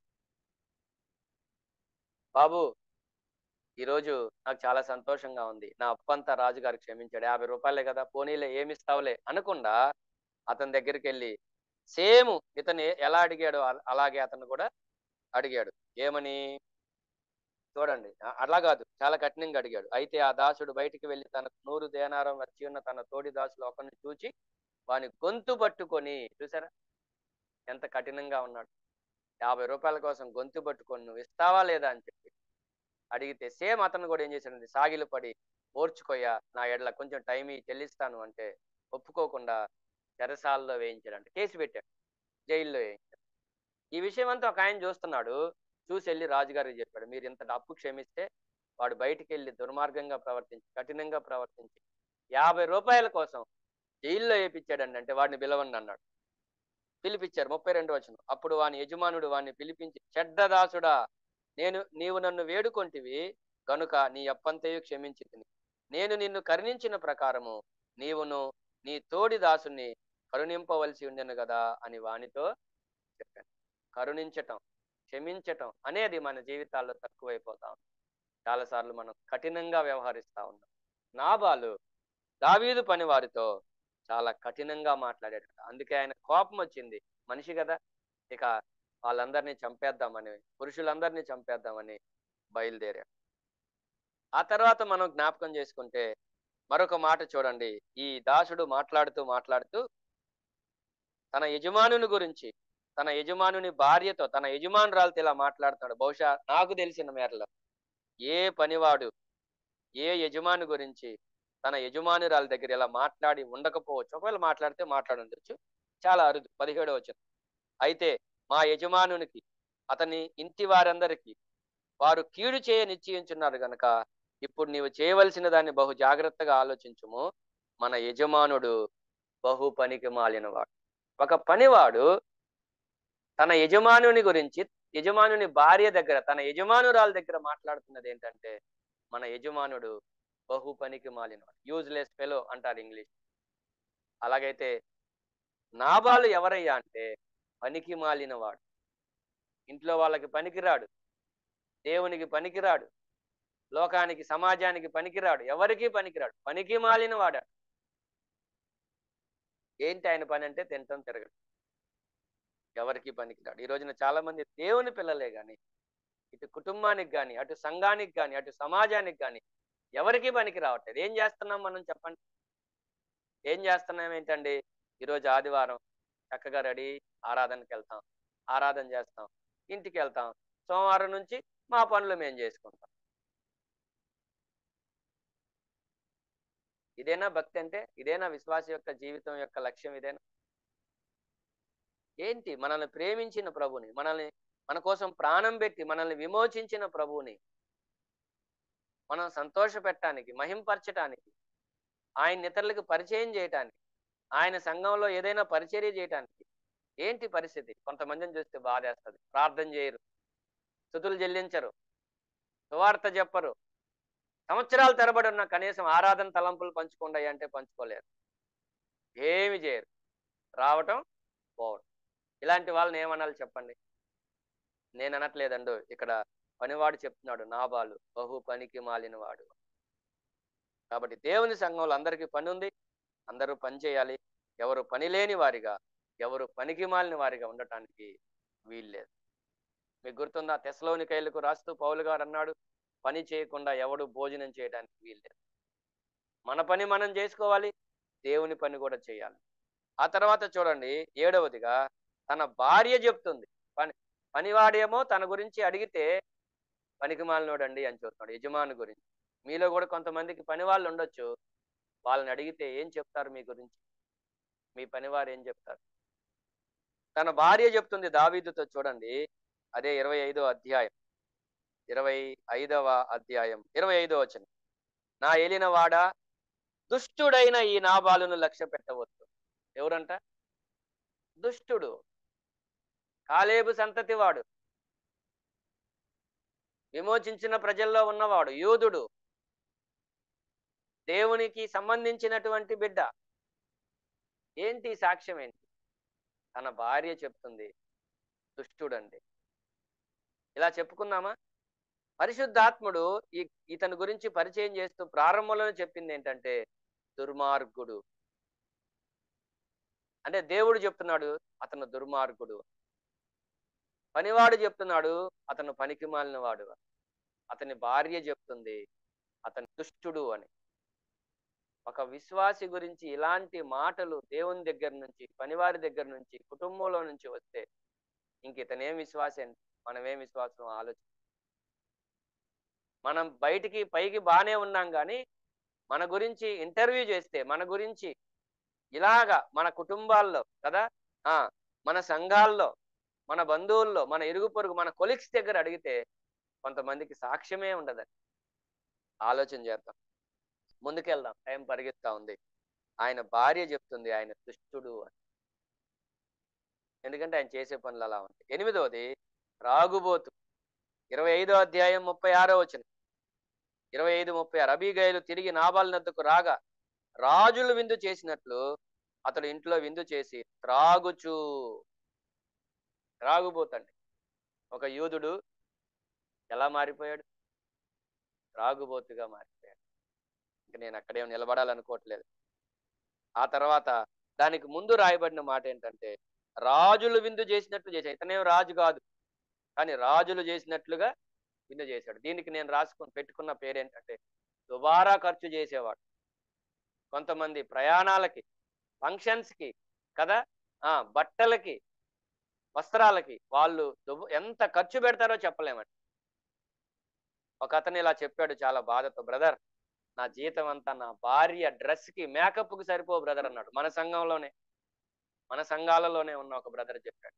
బాబు ఈరోజు నాకు చాలా సంతోషంగా ఉంది నా అప్పంతా రాజుగారు క్షమించాడు యాభై రూపాయలే కదా పోనీలే ఏమిస్తావులే అనకుండా అతని దగ్గరికి వెళ్ళి సేమ్ ఇతను ఏ- ఎలా అడిగాడో అల- అలాగే అతను కూడా అడిగాడు ఏమని చూడండి అ- అలా కాదు చాలా కఠినంగా అడిగాడు అయితే ఆ దాసుడు బయటికి వెళ్ళి తన నూరు దేనారం వచ్చి ఉన్న తన తోడి దాసులు ఒకరిని చూచి వాని గొంతు పట్టుకొని చూసారా ఎంత కఠినంగా ఉన్నాడు యాభై రూపాయల కోసం గొంతు పట్టుకొని నువ్వు ఇస్తావా లేదా అని చెప్పి అడిగితే సేమ్ అతను కూడా ఏం చేశాడంటే సాగిలు పడి ఓర్చుకోయ్యా నా ఎడల కొంచెం టైం ఇయ్యి చెల్లిస్తాను అంటే ఒప్పుకోకుండా చెరసాలలో వేయించాడంటే కేసు పెట్టాడు జైల్లో వేయించాడు ఈ విషయం అంతా ఒక ఆయన చూస్తున్నాడు చూసి వెళ్ళి రాజుగారికి చెప్పాడు మీరు ఇంత అప్పు క్షమిస్తే వాడు బయటికి వెళ్ళి దుర్మార్గంగా ప్రవర్తించి కఠినంగా ప్రవర్తించి యాభై రూపాయల కోసం జైల్లో వేయించాడండి అంటే వాడిని పిలవండి అన్నాడు పిలిపించారు ముప్పై రెండు వచ్చిన అప్పుడు వాని యజమానుడు వాడిని పిలిపించి చెడ్డదాసుడా నేను నీవు నన్ను వేడుకొంటివి గనుక నీ అప్పంతయు క్షమించి నేను నిన్ను కరుణించిన ప్రకారము నీవును నీ తోడి దాసుని కరుణింపవలసి ఉండెను కదా అని వానితో చెప్పాను కరుణించటం క్షమించటం అనేది మన జీవితాల్లో తక్కువైపోతా ఉంది చాలాసార్లు మనం కఠినంగా వ్యవహరిస్తా ఉన్నాం నాబాలు దావీదు పని వారితో చాలా కఠినంగా మాట్లాడాడు అందుకే ఆయన కోపం వచ్చింది మనిషి కదా ఇక వాళ్ళందరినీ చంపేద్దామని పురుషులందరినీ చంపేద్దామని బయలుదేరాడు ఆ తర్వాత మనం జ్ఞాపకం చేసుకుంటే మరొక మాట చూడండి ఈ దాసుడు మాట్లాడుతూ మాట్లాడుతూ తన యజమానుని గురించి తన యజమానుని భార్యతో తన యజమానురాలతో ఇలా మాట్లాడుతాడు బహుశా నాకు తెలిసిన మేరలో ఏ పనివాడు ఏ యజమాని గురించి తన యజమానురాల దగ్గర ఇలా మాట్లాడి ఉండకపోవచ్చు ఒకవేళ మాట్లాడితే మాట్లాడుండొచ్చు చాలా అరుదు పదిహేడో వచ్చిన అయితే మా యజమానునికి అతని ఇంటి వారందరికీ వారు కీడు చేయ నిశ్చయించున్నారు గనక ఇప్పుడు నీవు చేయవలసిన దాన్ని బహు జాగ్రత్తగా ఆలోచించుము మన యజమానుడు బహు పనికి మాలినవాడు ఒక పనివాడు తన యజమానుని గురించి యజమానుని భార్య దగ్గర తన యజమానురాల దగ్గర మాట్లాడుతున్నది ఏంటంటే మన యజమానుడు బహు పనికి మాలినవాడు యూజ్లెస్ ఫెలో అంటారు ఇంగ్లీష్ అలాగైతే నాబాలు ఎవరయ్యా అంటే పనికి మాలినవాడు ఇంట్లో వాళ్ళకి పనికిరాడు దేవునికి పనికిరాడు లోకానికి సమాజానికి పనికిరాడు ఎవరికి పనికిరాడు పనికి మాలిన వాడ ఏంటి ఆయన పని అంటే తింటం తిరగడం ఎవరికి పనికిరాడు ఈ రోజున చాలా మంది దేవుని పిల్లలే గాని ఇటు కుటుంబానికి కానీ అటు సంఘానికి కానీ అటు సమాజానికి కానీ ఎవరికి పనికి రావట్లేదు ఏం చేస్తున్నాం మనం చెప్పండి ఏం చేస్తున్నాం ఏంటండి ఈరోజు ఆదివారం చక్కగా రెడీ ఆరాధనకి వెళ్తాం ఆరాధన చేస్తాం ఇంటికి వెళ్తాం సోమవారం నుంచి మా పనులు మేము చేసుకుంటాం ఇదేనా భక్తి అంటే ఇదేనా విశ్వాస యొక్క జీవితం యొక్క లక్ష్యం ఇదేనా ఏంటి మనల్ని ప్రేమించిన ప్రభుని మనల్ని మన కోసం ప్రాణం పెట్టి మనల్ని విమోచించిన ప్రభువుని మనం సంతోష పెట్టడానికి మహింపరచటానికి ఆయన ఇతరులకు పరిచయం చేయటానికి ఆయన సంఘంలో ఏదైనా పరిచర్య చేయటానికి ఏంటి పరిస్థితి కొంతమందిని చూస్తే బాధేస్తుంది ప్రార్థన చేయరు స్థుతులు చెల్లించరు సువార్త చెప్పరు సంవత్సరాలు తరబడి ఉన్న కనీసం ఆరాధన తలంపులు పంచుకోండి అంటే పంచుకోలేరు ఏమి చేయరు రావటం పోవడం ఇలాంటి వాళ్ళని ఏమనాలి చెప్పండి నేను అనట్లేదండు ఇక్కడ పనివాడు చెప్తున్నాడు నాబాలు బహు పనికి మాలిన వాడు కాబట్టి దేవుని సంఘంలో అందరికీ పని ఉంది అందరూ పని చేయాలి ఎవరు పని లేని వారిగా ఎవరు పనికి మాలిన వారిగా ఉండటానికి వీల్లేదు మీకు గుర్తుందా తెసలోనికైలకు రాస్తూ పౌలు గారు అన్నాడు పని చేయకుండా ఎవడు భోజనం చేయడానికి వీల్లేదు మన పని మనం చేసుకోవాలి దేవుని పని కూడా చేయాలి ఆ తర్వాత చూడండి ఏడవదిగా తన భార్య చెప్తుంది పని పనివాడేమో తన గురించి అడిగితే పనికి మాలినోడండి అని చెప్తున్నాడు యజమాని గురించి మీలో కూడా కొంతమందికి పని వాళ్ళు ఉండొచ్చు వాళ్ళని అడిగితే ఏం చెప్తారు మీ గురించి మీ పనివారు ఏం చెప్తారు తన భార్య చెప్తుంది దావీదుతో చూడండి అదే ఇరవై ఐదో అధ్యాయం ఇరవై ఐదవ అధ్యాయం ఇరవై ఐదో వచనం నా ఏలిన వాడ దుష్టుడైన ఈ నాబాలును లక్ష్య పెట్టవద్దు ఎవరంట దుష్టుడు కాలేబు సంతతి వాడు విమోచించిన ప్రజల్లో ఉన్నవాడు యూదుడు దేవునికి సంబంధించినటువంటి బిడ్డ ఏంటి సాక్ష్యం ఏంటి తన భార్య చెప్తుంది దుష్టుడండి ఇలా చెప్పుకుందామా పరిశుద్ధాత్ముడు ఈ ఇతని గురించి పరిచయం చేస్తూ ప్రారంభంలోనే చెప్పింది ఏంటంటే దుర్మార్గుడు అంటే దేవుడు చెప్తున్నాడు అతను దుర్మార్గుడు పనివాడు చెప్తున్నాడు అతను పనికి మాలిన వాడు అతని భార్య చెప్తుంది అతను దుష్టుడు అని ఒక విశ్వాసి గురించి ఇలాంటి మాటలు దేవుని దగ్గర నుంచి పనివారి దగ్గర నుంచి కుటుంబంలో నుంచి వస్తే ఇంక ఇతనేం విశ్వాసం అండి మనమేం విశ్వాసం ఆలోచన మనం బయటికి పైకి బాగానే ఉన్నాం కానీ మన గురించి ఇంటర్వ్యూ చేస్తే మన గురించి ఇలాగా మన కుటుంబాల్లో కదా ఆ మన సంఘాల్లో మన బంధువుల్లో మన ఇరుగు పొరుగు మన కొలిక్స్ దగ్గర అడిగితే కొంతమందికి సాక్ష్యమే ఉండదని ఆలోచన చేద్దాం ముందుకెళ్దాం టైం పరిగెత్తా ఉంది ఆయన భార్య చెప్తుంది ఆయన దుష్టుడు అని ఎందుకంటే ఆయన చేసే పనులు అలా ఉంటాయి ఎనిమిదవది రాగుబోతు ఇరవై ఐదో అధ్యాయం ముప్పై ఆరో వచ్చిన ఇరవై ఐదు ముప్పై ఆరు అబీగయలు తిరిగి నాబాల్ నద్దకు రాగా రాజులు విందు చేసినట్లు అతడు ఇంట్లో విందు చేసి త్రాగుచూ త్రాగుబోతండి ఒక యూదుడు ఎలా మారిపోయాడు త్రాగుబోతుగా మారిపోయాడు ఇంక నేను అక్కడే నిలబడాలనుకోవట్లేదు ఆ తర్వాత దానికి ముందు రాయబడిన మాట ఏంటంటే రాజులు విందు చేసినట్లు చేశాడు ఇతనేం రాజు కాదు కానీ రాజులు చేసినట్లుగా విందు చేశాడు దీనికి నేను రాసుకుని పెట్టుకున్న పేరేంటంటే దుబారా ఖర్చు చేసేవాడు కొంతమంది ప్రయాణాలకి ఫంక్షన్స్కి కదా ఆ బట్టలకి వస్త్రాలకి వాళ్ళు దుబ- ఎంత ఖర్చు పెడతారో చెప్పలేమండి ఒక అతను ఇలా చెప్పాడు చాలా బాధతో బ్రదర్ నా జీతం అంతా నా భార్య డ్రెస్కి మేకప్కి సరిపో బ్రదర్ అన్నాడు మన సంఘంలోనే మన సంఘాలలోనే ఉన్న ఒక బ్రదర్ చెప్పాడు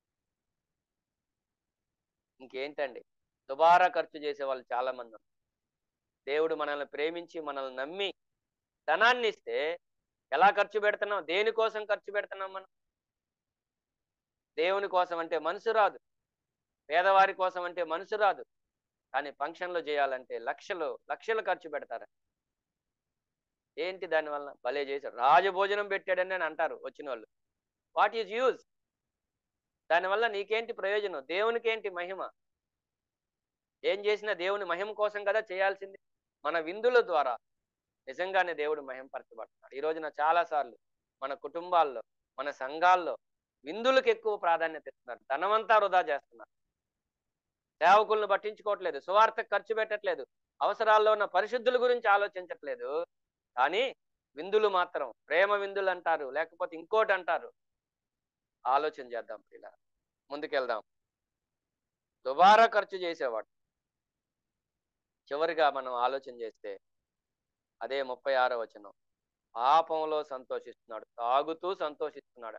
ఇంకేంటండి దుబారా ఖర్చు చేసే వాళ్ళు చాలా మంది ఉన్నారు దేవుడు మనల్ని ప్రేమించి మనల్ని నమ్మి ధనాన్ని ఇస్తే ఎలా ఖర్చు పెడుతున్నాం దేనికోసం ఖర్చు పెడుతున్నాం మనం దేవుని కోసం అంటే మనసు రాదు పేదవారి కోసం అంటే మనసు రాదు కానీ ఫంక్షన్లు చేయాలంటే లక్షలు లక్షలు ఖర్చు పెడతారు ఏంటి దానివల్ల భలే చేశారు రాజభోజనం పెట్టాడని అని అంటారు వచ్చిన వాళ్ళు వాట్ ఈజ్ యూజ్ దానివల్ల నీకేంటి ప్రయోజనం దేవునికి ఏంటి మహిమ ఏం చేసినా దేవుని మహిమ కోసం కదా చేయాల్సింది మన విందుల ద్వారా నిజంగానే దేవుడు మహిమపరచబడుతున్నాడు ఈ రోజున చాలా సార్లు మన కుటుంబాల్లో మన సంఘాల్లో విందులకు ఎక్కువ ప్రాధాన్యత ఇస్తున్నారు ధనమంతా వృధా చేస్తున్నారు సేవకులను పట్టించుకోవట్లేదు సువార్తకు ఖర్చు పెట్టట్లేదు అవసరాల్లో ఉన్న పరిశుద్ధుల గురించి ఆలోచించట్లేదు కానీ విందులు మాత్రం ప్రేమ విందులు అంటారు లేకపోతే ఇంకోటి అంటారు ఆలోచన చేద్దాం ఇలా ముందుకెళ్దాం దుబారా ఖర్చు చేసేవాడు చివరిగా మనం ఆలోచన చేస్తే అదే ముప్పై ఆరో వచనం పాపంలో సంతోషిస్తున్నాడు తాగుతూ సంతోషిస్తున్నాడు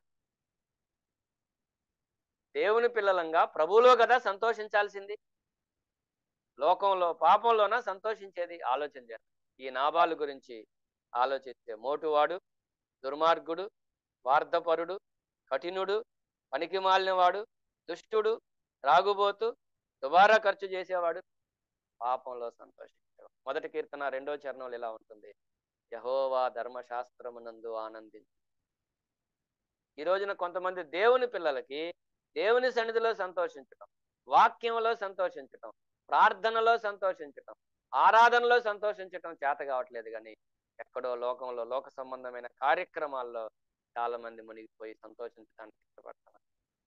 దేవుని పిల్లలంగా ప్రభువులో కదా సంతోషించాల్సింది లోకంలో పాపంలోన సంతోషించేది ఆలోచన చేద్దాం ఈ నాబాలు గురించి ఆలోచిస్తే మోటువాడు దుర్మార్గుడు స్వార్థపరుడు కఠినుడు పనికి మాలినవాడు దుష్టుడు రాగుబోతు దుబారా ఖర్చు చేసేవాడు పాపంలో సంతోషించేవాడు మొదటి కీర్తన రెండో చరణంలో ఇలా ఉంటుంది యహోవా ధర్మశాస్త్రమునందు ఆనందించు ఈ రోజున కొంతమంది దేవుని పిల్లలకి దేవుని సన్నిధిలో సంతోషించటం వాక్యంలో సంతోషించటం ప్రార్థనలో సంతోషించటం ఆరాధనలో సంతోషించటం చేత కావట్లేదు కానీ ఎక్కడో లోకంలో లోక సంబంధమైన కార్యక్రమాల్లో చాలా మంది మునిగిపోయి సంతోషించడానికి ఇష్టపడతారు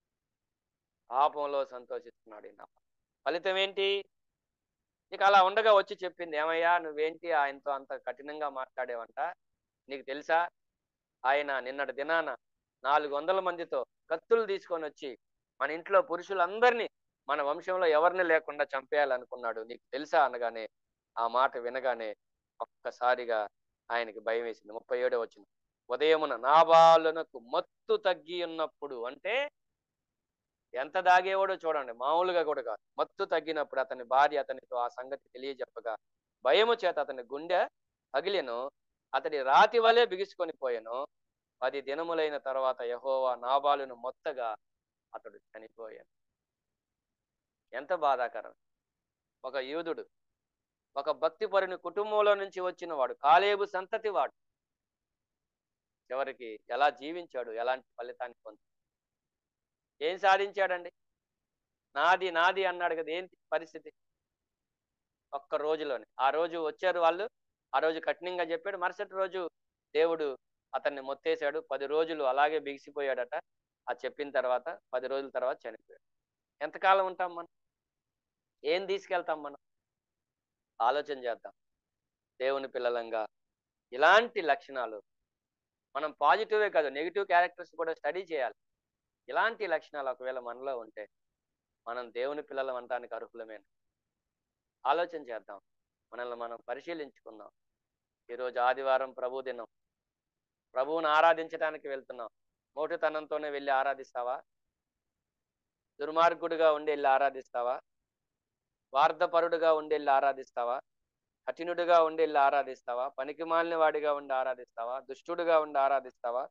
పాపంలో సంతోషిస్తున్నాడు ఈ నా ఫలితం ఏంటి ఇక అలా ఉండగా వచ్చి చెప్పింది ఏమయ్యా నువ్వేంటి ఆయనతో అంత కఠినంగా మాట్లాడేవంట నీకు తెలుసా ఆయన నిన్నటి దినాన నాలుగు వందల మందితో కత్తులు తీసుకొని వచ్చి మన ఇంట్లో పురుషులందరినీ మన వంశంలో ఎవరిని లేకుండా చంపేయాలనుకున్నాడు నీకు తెలుసా అనగానే ఆ మాట వినగానే ఒక్కసారిగా ఆయనకి భయం వేసింది ముప్పై ఏడో వచ్చిన ఉదయమున నాబాలునకు మత్తు తగ్గి ఉన్నప్పుడు అంటే ఎంత దాగేవాడో చూడండి మామూలుగా కూడా కాదు మత్తు తగ్గినప్పుడు అతని భార్య అతనితో ఆ సంగతి తెలియజెప్పగా భయము చేత అతని గుండె పగిలెను అతడి రాతి వలె బిగుసుకొని పోయాను పది దినములైన తర్వాత యహోవా నాబాలును మొత్తగా అతడు చనిపోయాను ఎంత బాధాకరం ఒక యూదుడు ఒక భక్తిపరుని కుటుంబంలో నుంచి వచ్చిన వాడు కాలేబు సంతతి వాడు చివరికి ఎలా జీవించాడు ఎలాంటి ఫలితాన్ని పొంది ఏం సాధించాడండి నాది నాది అన్నాడు కదా ఏంటి పరిస్థితి ఒక్క రోజులోనే ఆ రోజు వచ్చారు వాళ్ళు ఆ రోజు కఠినంగా చెప్పాడు మరుసటి రోజు దేవుడు అతన్ని మొత్తేశాడు పది రోజులు అలాగే బిగిసిపోయాడట ఆ చెప్పిన తర్వాత పది రోజుల తర్వాత చనిపోయాడు ఎంతకాలం ఉంటాం మనం ఏం తీసుకెళ్తాం మనం ఆలోచన చేద్దాం దేవుని పిల్లలంగా ఇలాంటి లక్షణాలు మనం పాజిటివే కాదు నెగిటివ్ క్యారెక్టర్స్ కూడా స్టడీ చేయాలి ఇలాంటి లక్షణాలు ఒకవేళ మనలో ఉంటే మనం దేవుని పిల్లలం అనడానికి అర్హులమేనా ఆలోచన చేద్దాం మనల్ని మనం పరిశీలించుకుందాం ఈరోజు ఆదివారం ప్రభు దినం ప్రభువుని ఆరాధించడానికి వెళ్తున్నాం మోటుతనంతోనే వెళ్ళి ఆరాధిస్తావా దుర్మార్గుడిగా ఉండి వెళ్ళి ఆరాధిస్తావా వార్ధపరుడుగా ఉండి వెళ్ళి ఆరాధిస్తావా కఠినుడిగా ఉండి వెళ్ళి ఆరాధిస్తావా పనికి మాలిన వాడిగా ఉండి ఆరాధిస్తావా దుష్టుడుగా ఉండి ఆరాధిస్తావా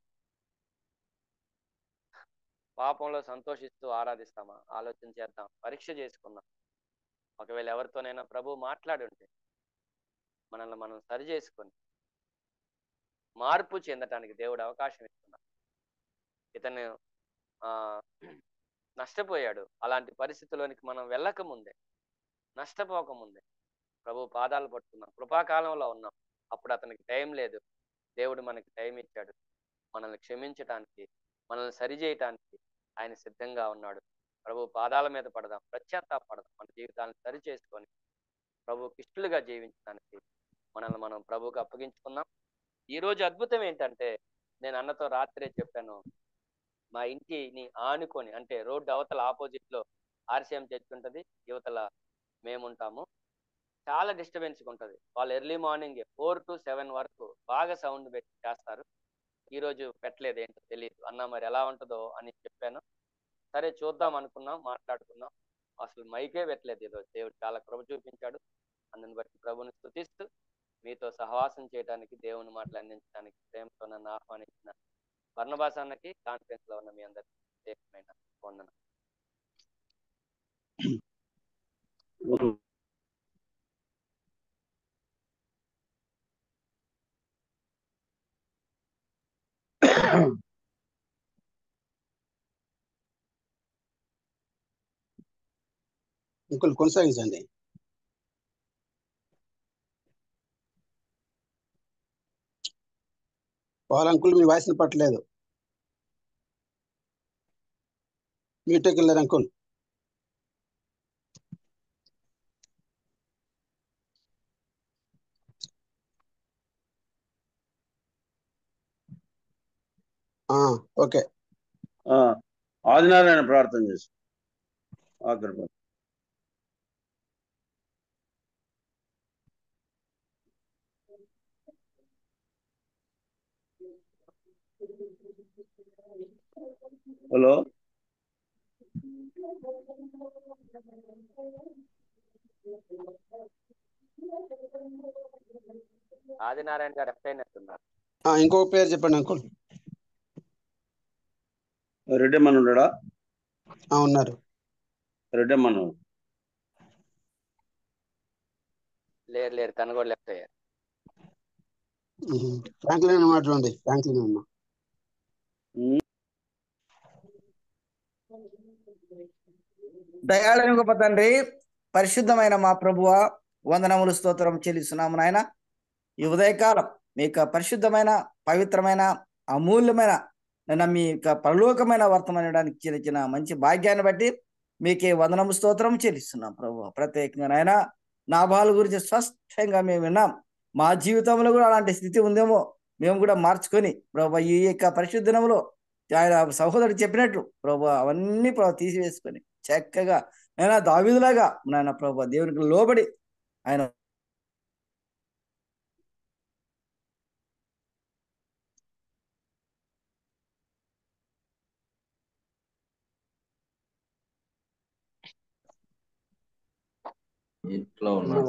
పాపంలో సంతోషిస్తూ ఆరాధిస్తామా ఆలోచన చేద్దాం పరీక్ష చేసుకుందాం ఒకవేళ ఎవరితోనైనా ప్రభు మాట్లాడి ఉంటే మనల్ని మనం సరి చేసుకొని మార్పు చెందటానికి దేవుడు అవకాశం ఇస్తున్నాడు ఇతను ఆ నష్టపోయాడు అలాంటి పరిస్థితిలోనికి మనం వెళ్ళక ముందే నష్టపోకముందే ప్రభు పాదాలు పట్టుకున్నాం కృపాకాలంలో ఉన్నాం అప్పుడు అతనికి టైం లేదు దేవుడు మనకి టైం ఇచ్చాడు మనల్ని క్షమించటానికి మనల్ని సరిచేయటానికి ఆయన సిద్ధంగా ఉన్నాడు ప్రభు పాదాల మీద పడదాం పడదాం మన జీవితాన్ని సరి చేసుకొని ప్రభుకి ఇష్టలుగా జీవించడానికి మనల్ని మనం ప్రభువుకి అప్పగించుకుందాం ఈ రోజు అద్భుతం ఏంటంటే నేను అన్నతో రాత్రే చెప్పాను మా ఇంటిని ఆనుకొని అంటే రోడ్డు అవతల ఆపోజిట్ లో ఆర్సీఎం చర్చ్ ఉంటుంది యువతల మేముంటాము చాలా డిస్టర్బెన్స్ ఉంటుంది వాళ్ళు early morning four to seven వరకు బాగా సౌండ్ పెట్టి చేస్తారు ఈ రోజు పెట్టలేదు ఏంటో తెలియదు అన్న మరి ఎలా ఉంటుందో అని చెప్పాను సరే చూద్దాం అనుకున్నాం మాట్లాడుకున్నాం అసలు మైకే పెట్టలేదు ఈరోజు దేవుడు చాలా కృప చూపించాడు అందుని బట్టి ప్రభుని స్థుతిస్తూ మీతో సహవాసం చేయడానికి దేవుని మాటలు అందించడానికి ప్రేమతో నన్ను ఆహ్వానించిన వర్ణభాష అన్నకి కాన్ఫరెన్స్ లో ఉన్న మీ అందరికి ప్రత్యేకమైన వందన ఇంకొన్ని కొనసాగించండి వాళ్ళ అంకుల్ మీ వాయిస్ని పట్టలేదు మీటకి వెళ్ళారు అంకుల్ ఓకే ఆ, ఆదినారాయణ ప్రార్థన చేసి ఆఖరి ప్రార్థన. హలో ఆదినారాయణ గారు ఎప్పుడైనా ఉన్నారు ఇంకొక పేరు చెప్పండి అంకుల్ రెడ్డెమ్మన్ ఉన్నాడా ఆ, ఉన్నారు రెడ్డెమ్మన్ లేరు లేరు కనుగొనలేకపోయారు ఉహు. ఫ్రాంక్లిన్ అన్నమాట చూడండి ఫ్రాంక్లిన్ అన్న దయాళుని గొప్ప తండ్రి పరిశుద్ధమైన మా ప్రభువ వందనములు స్తోత్రం చెల్లిస్తున్నాము నాయన ఈ ఉదయకాలం మీ యొక్క పరిశుద్ధమైన పవిత్రమైన అమూల్యమైన నిన్న మీ యొక్క పరలోకమైన వర్తమానడానికి చెల్లించిన మంచి భాగ్యాన్ని బట్టి మీకే వందనము స్తోత్రం చెల్లిస్తున్నాం ప్రభు ప్రత్యేకంగా నాయన నా బాల గురించి స్పష్టంగా మేము విన్నాం మా జీవితంలో కూడా అలాంటి స్థితి ఉందేమో మేము కూడా మార్చుకొని ప్రభు ఈ యొక్క పరిశుద్ధ దినములో ఆయన సహోదరుడు చెప్పినట్టు ప్రభు అవన్నీ ప్రభు తీసివేసుకొని చక్కగా ఆయన దావిదులాగా నాయన ప్రభు దేవునికి లోబడి ఆయన ఇంట్లో ఉన్నాడు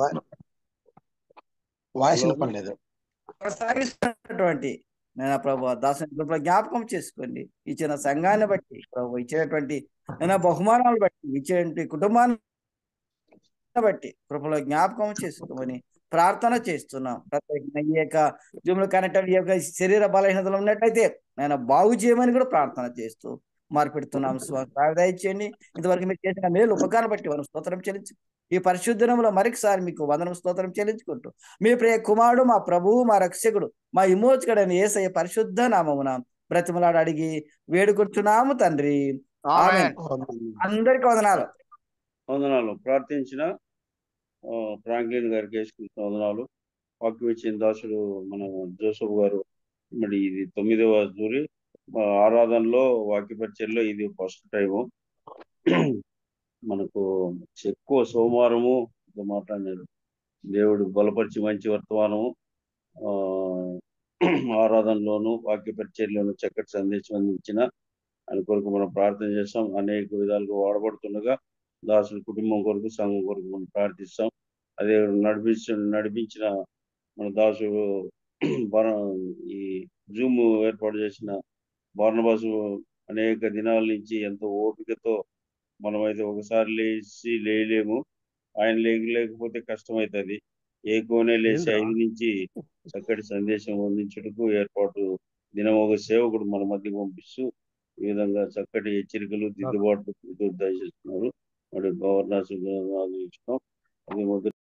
వాయిస్ వినపడలేదు కొనసాగిస్తున్నటువంటి నేను ప్రభు దాసుని కృప జ్ఞాపకం చేసుకోండి ఇచ్చిన సంఘాన్ని బట్టి ప్రభు ఇచ్చినటువంటి నేను బహుమానాలు బట్టి ఇచ్చేటువంటి కుటుంబాన్ని బట్టి కృపలో జ్ఞాపకం చేసుకోమని ప్రార్థన చేస్తున్నాం ప్రత్యేకంగా ఈ యొక్క జూమ్లో కనెక్ట్ ఈ యొక్క శరీర బలహీనతలు ఉన్నట్టయితే నేను బాగు చేయమని కూడా ప్రార్థన చేస్తూ మార్పెడుతున్నాం దయచేయండి ఇంతవరకు మీరు చేసిన మేలు ఉపకారం బట్టి మనం స్తోత్రం చెల్లించు ఈ పరిశుద్ధనంలో మరొకసారి మీకు వందనం స్తోత్రం చెల్లించుకుంటూ మీ ప్రియ కుమారుడు మా ప్రభువు మా రక్షకుడు మా విమోచకుడని ఏసయ్య పరిశుద్ధ నామమున బ్రతిమలాడు అడిగి వేడుకుంటున్నాము తండ్రి ఆమేన్. అందరికి వందనాలు వందనాలు ప్రార్థించిన ఆ, ఫ్రాంక్లిన్ గారికి వేసుకుంటున్న వందనాలు వాక్యం ఇచ్చిన దాసుడు మన జోసఫ్ గారు మరి ఇది తొమ్మిదవ జూరి ఆ, ఆరాధనలో వాక్య పరిచయంలో ఇది ఫస్ట్ టైము మనకు ఎక్కువ సోమవారము ఇంకా మాట్లాడినారు దేవుడు బలపరిచి మంచి వర్తమానము ఆ ఆరాధనలోను వాక్య పరిచయంలోను చక్కటి సందేశం అందించిన అని కొరకు మనం ప్రార్థన చేస్తాం అనేక విధాలుగా వాడబడుతుండగా దాసుల కుటుంబం కొరకు సంఘం కొరకు మనం ప్రార్థిస్తాం అదే నడిపించిన నడిపించిన మన దాసుడు బర- ఈ జూమ్ ఏర్పాటు చేసిన బార్నబాసు అనేక దినాల నుంచి ఎంతో ఓపికతో మనమైతే ఒకసారి లేచి లేయలేము ఆయన లేక లేకపోతే కష్టమవుతుంది ఏ కోనే లేచి ఐదు నుంచి చక్కటి సందేశం అందించుటకు ఏర్పాటు దినం ఒక సేవకుడు మన మధ్య పంపిస్తూ ఈ విధంగా చక్కటి హెచ్చరికలు దిద్దుబాట్లు దయచేస్తున్నారు మరి గవర్నర్స్ అది మొదటి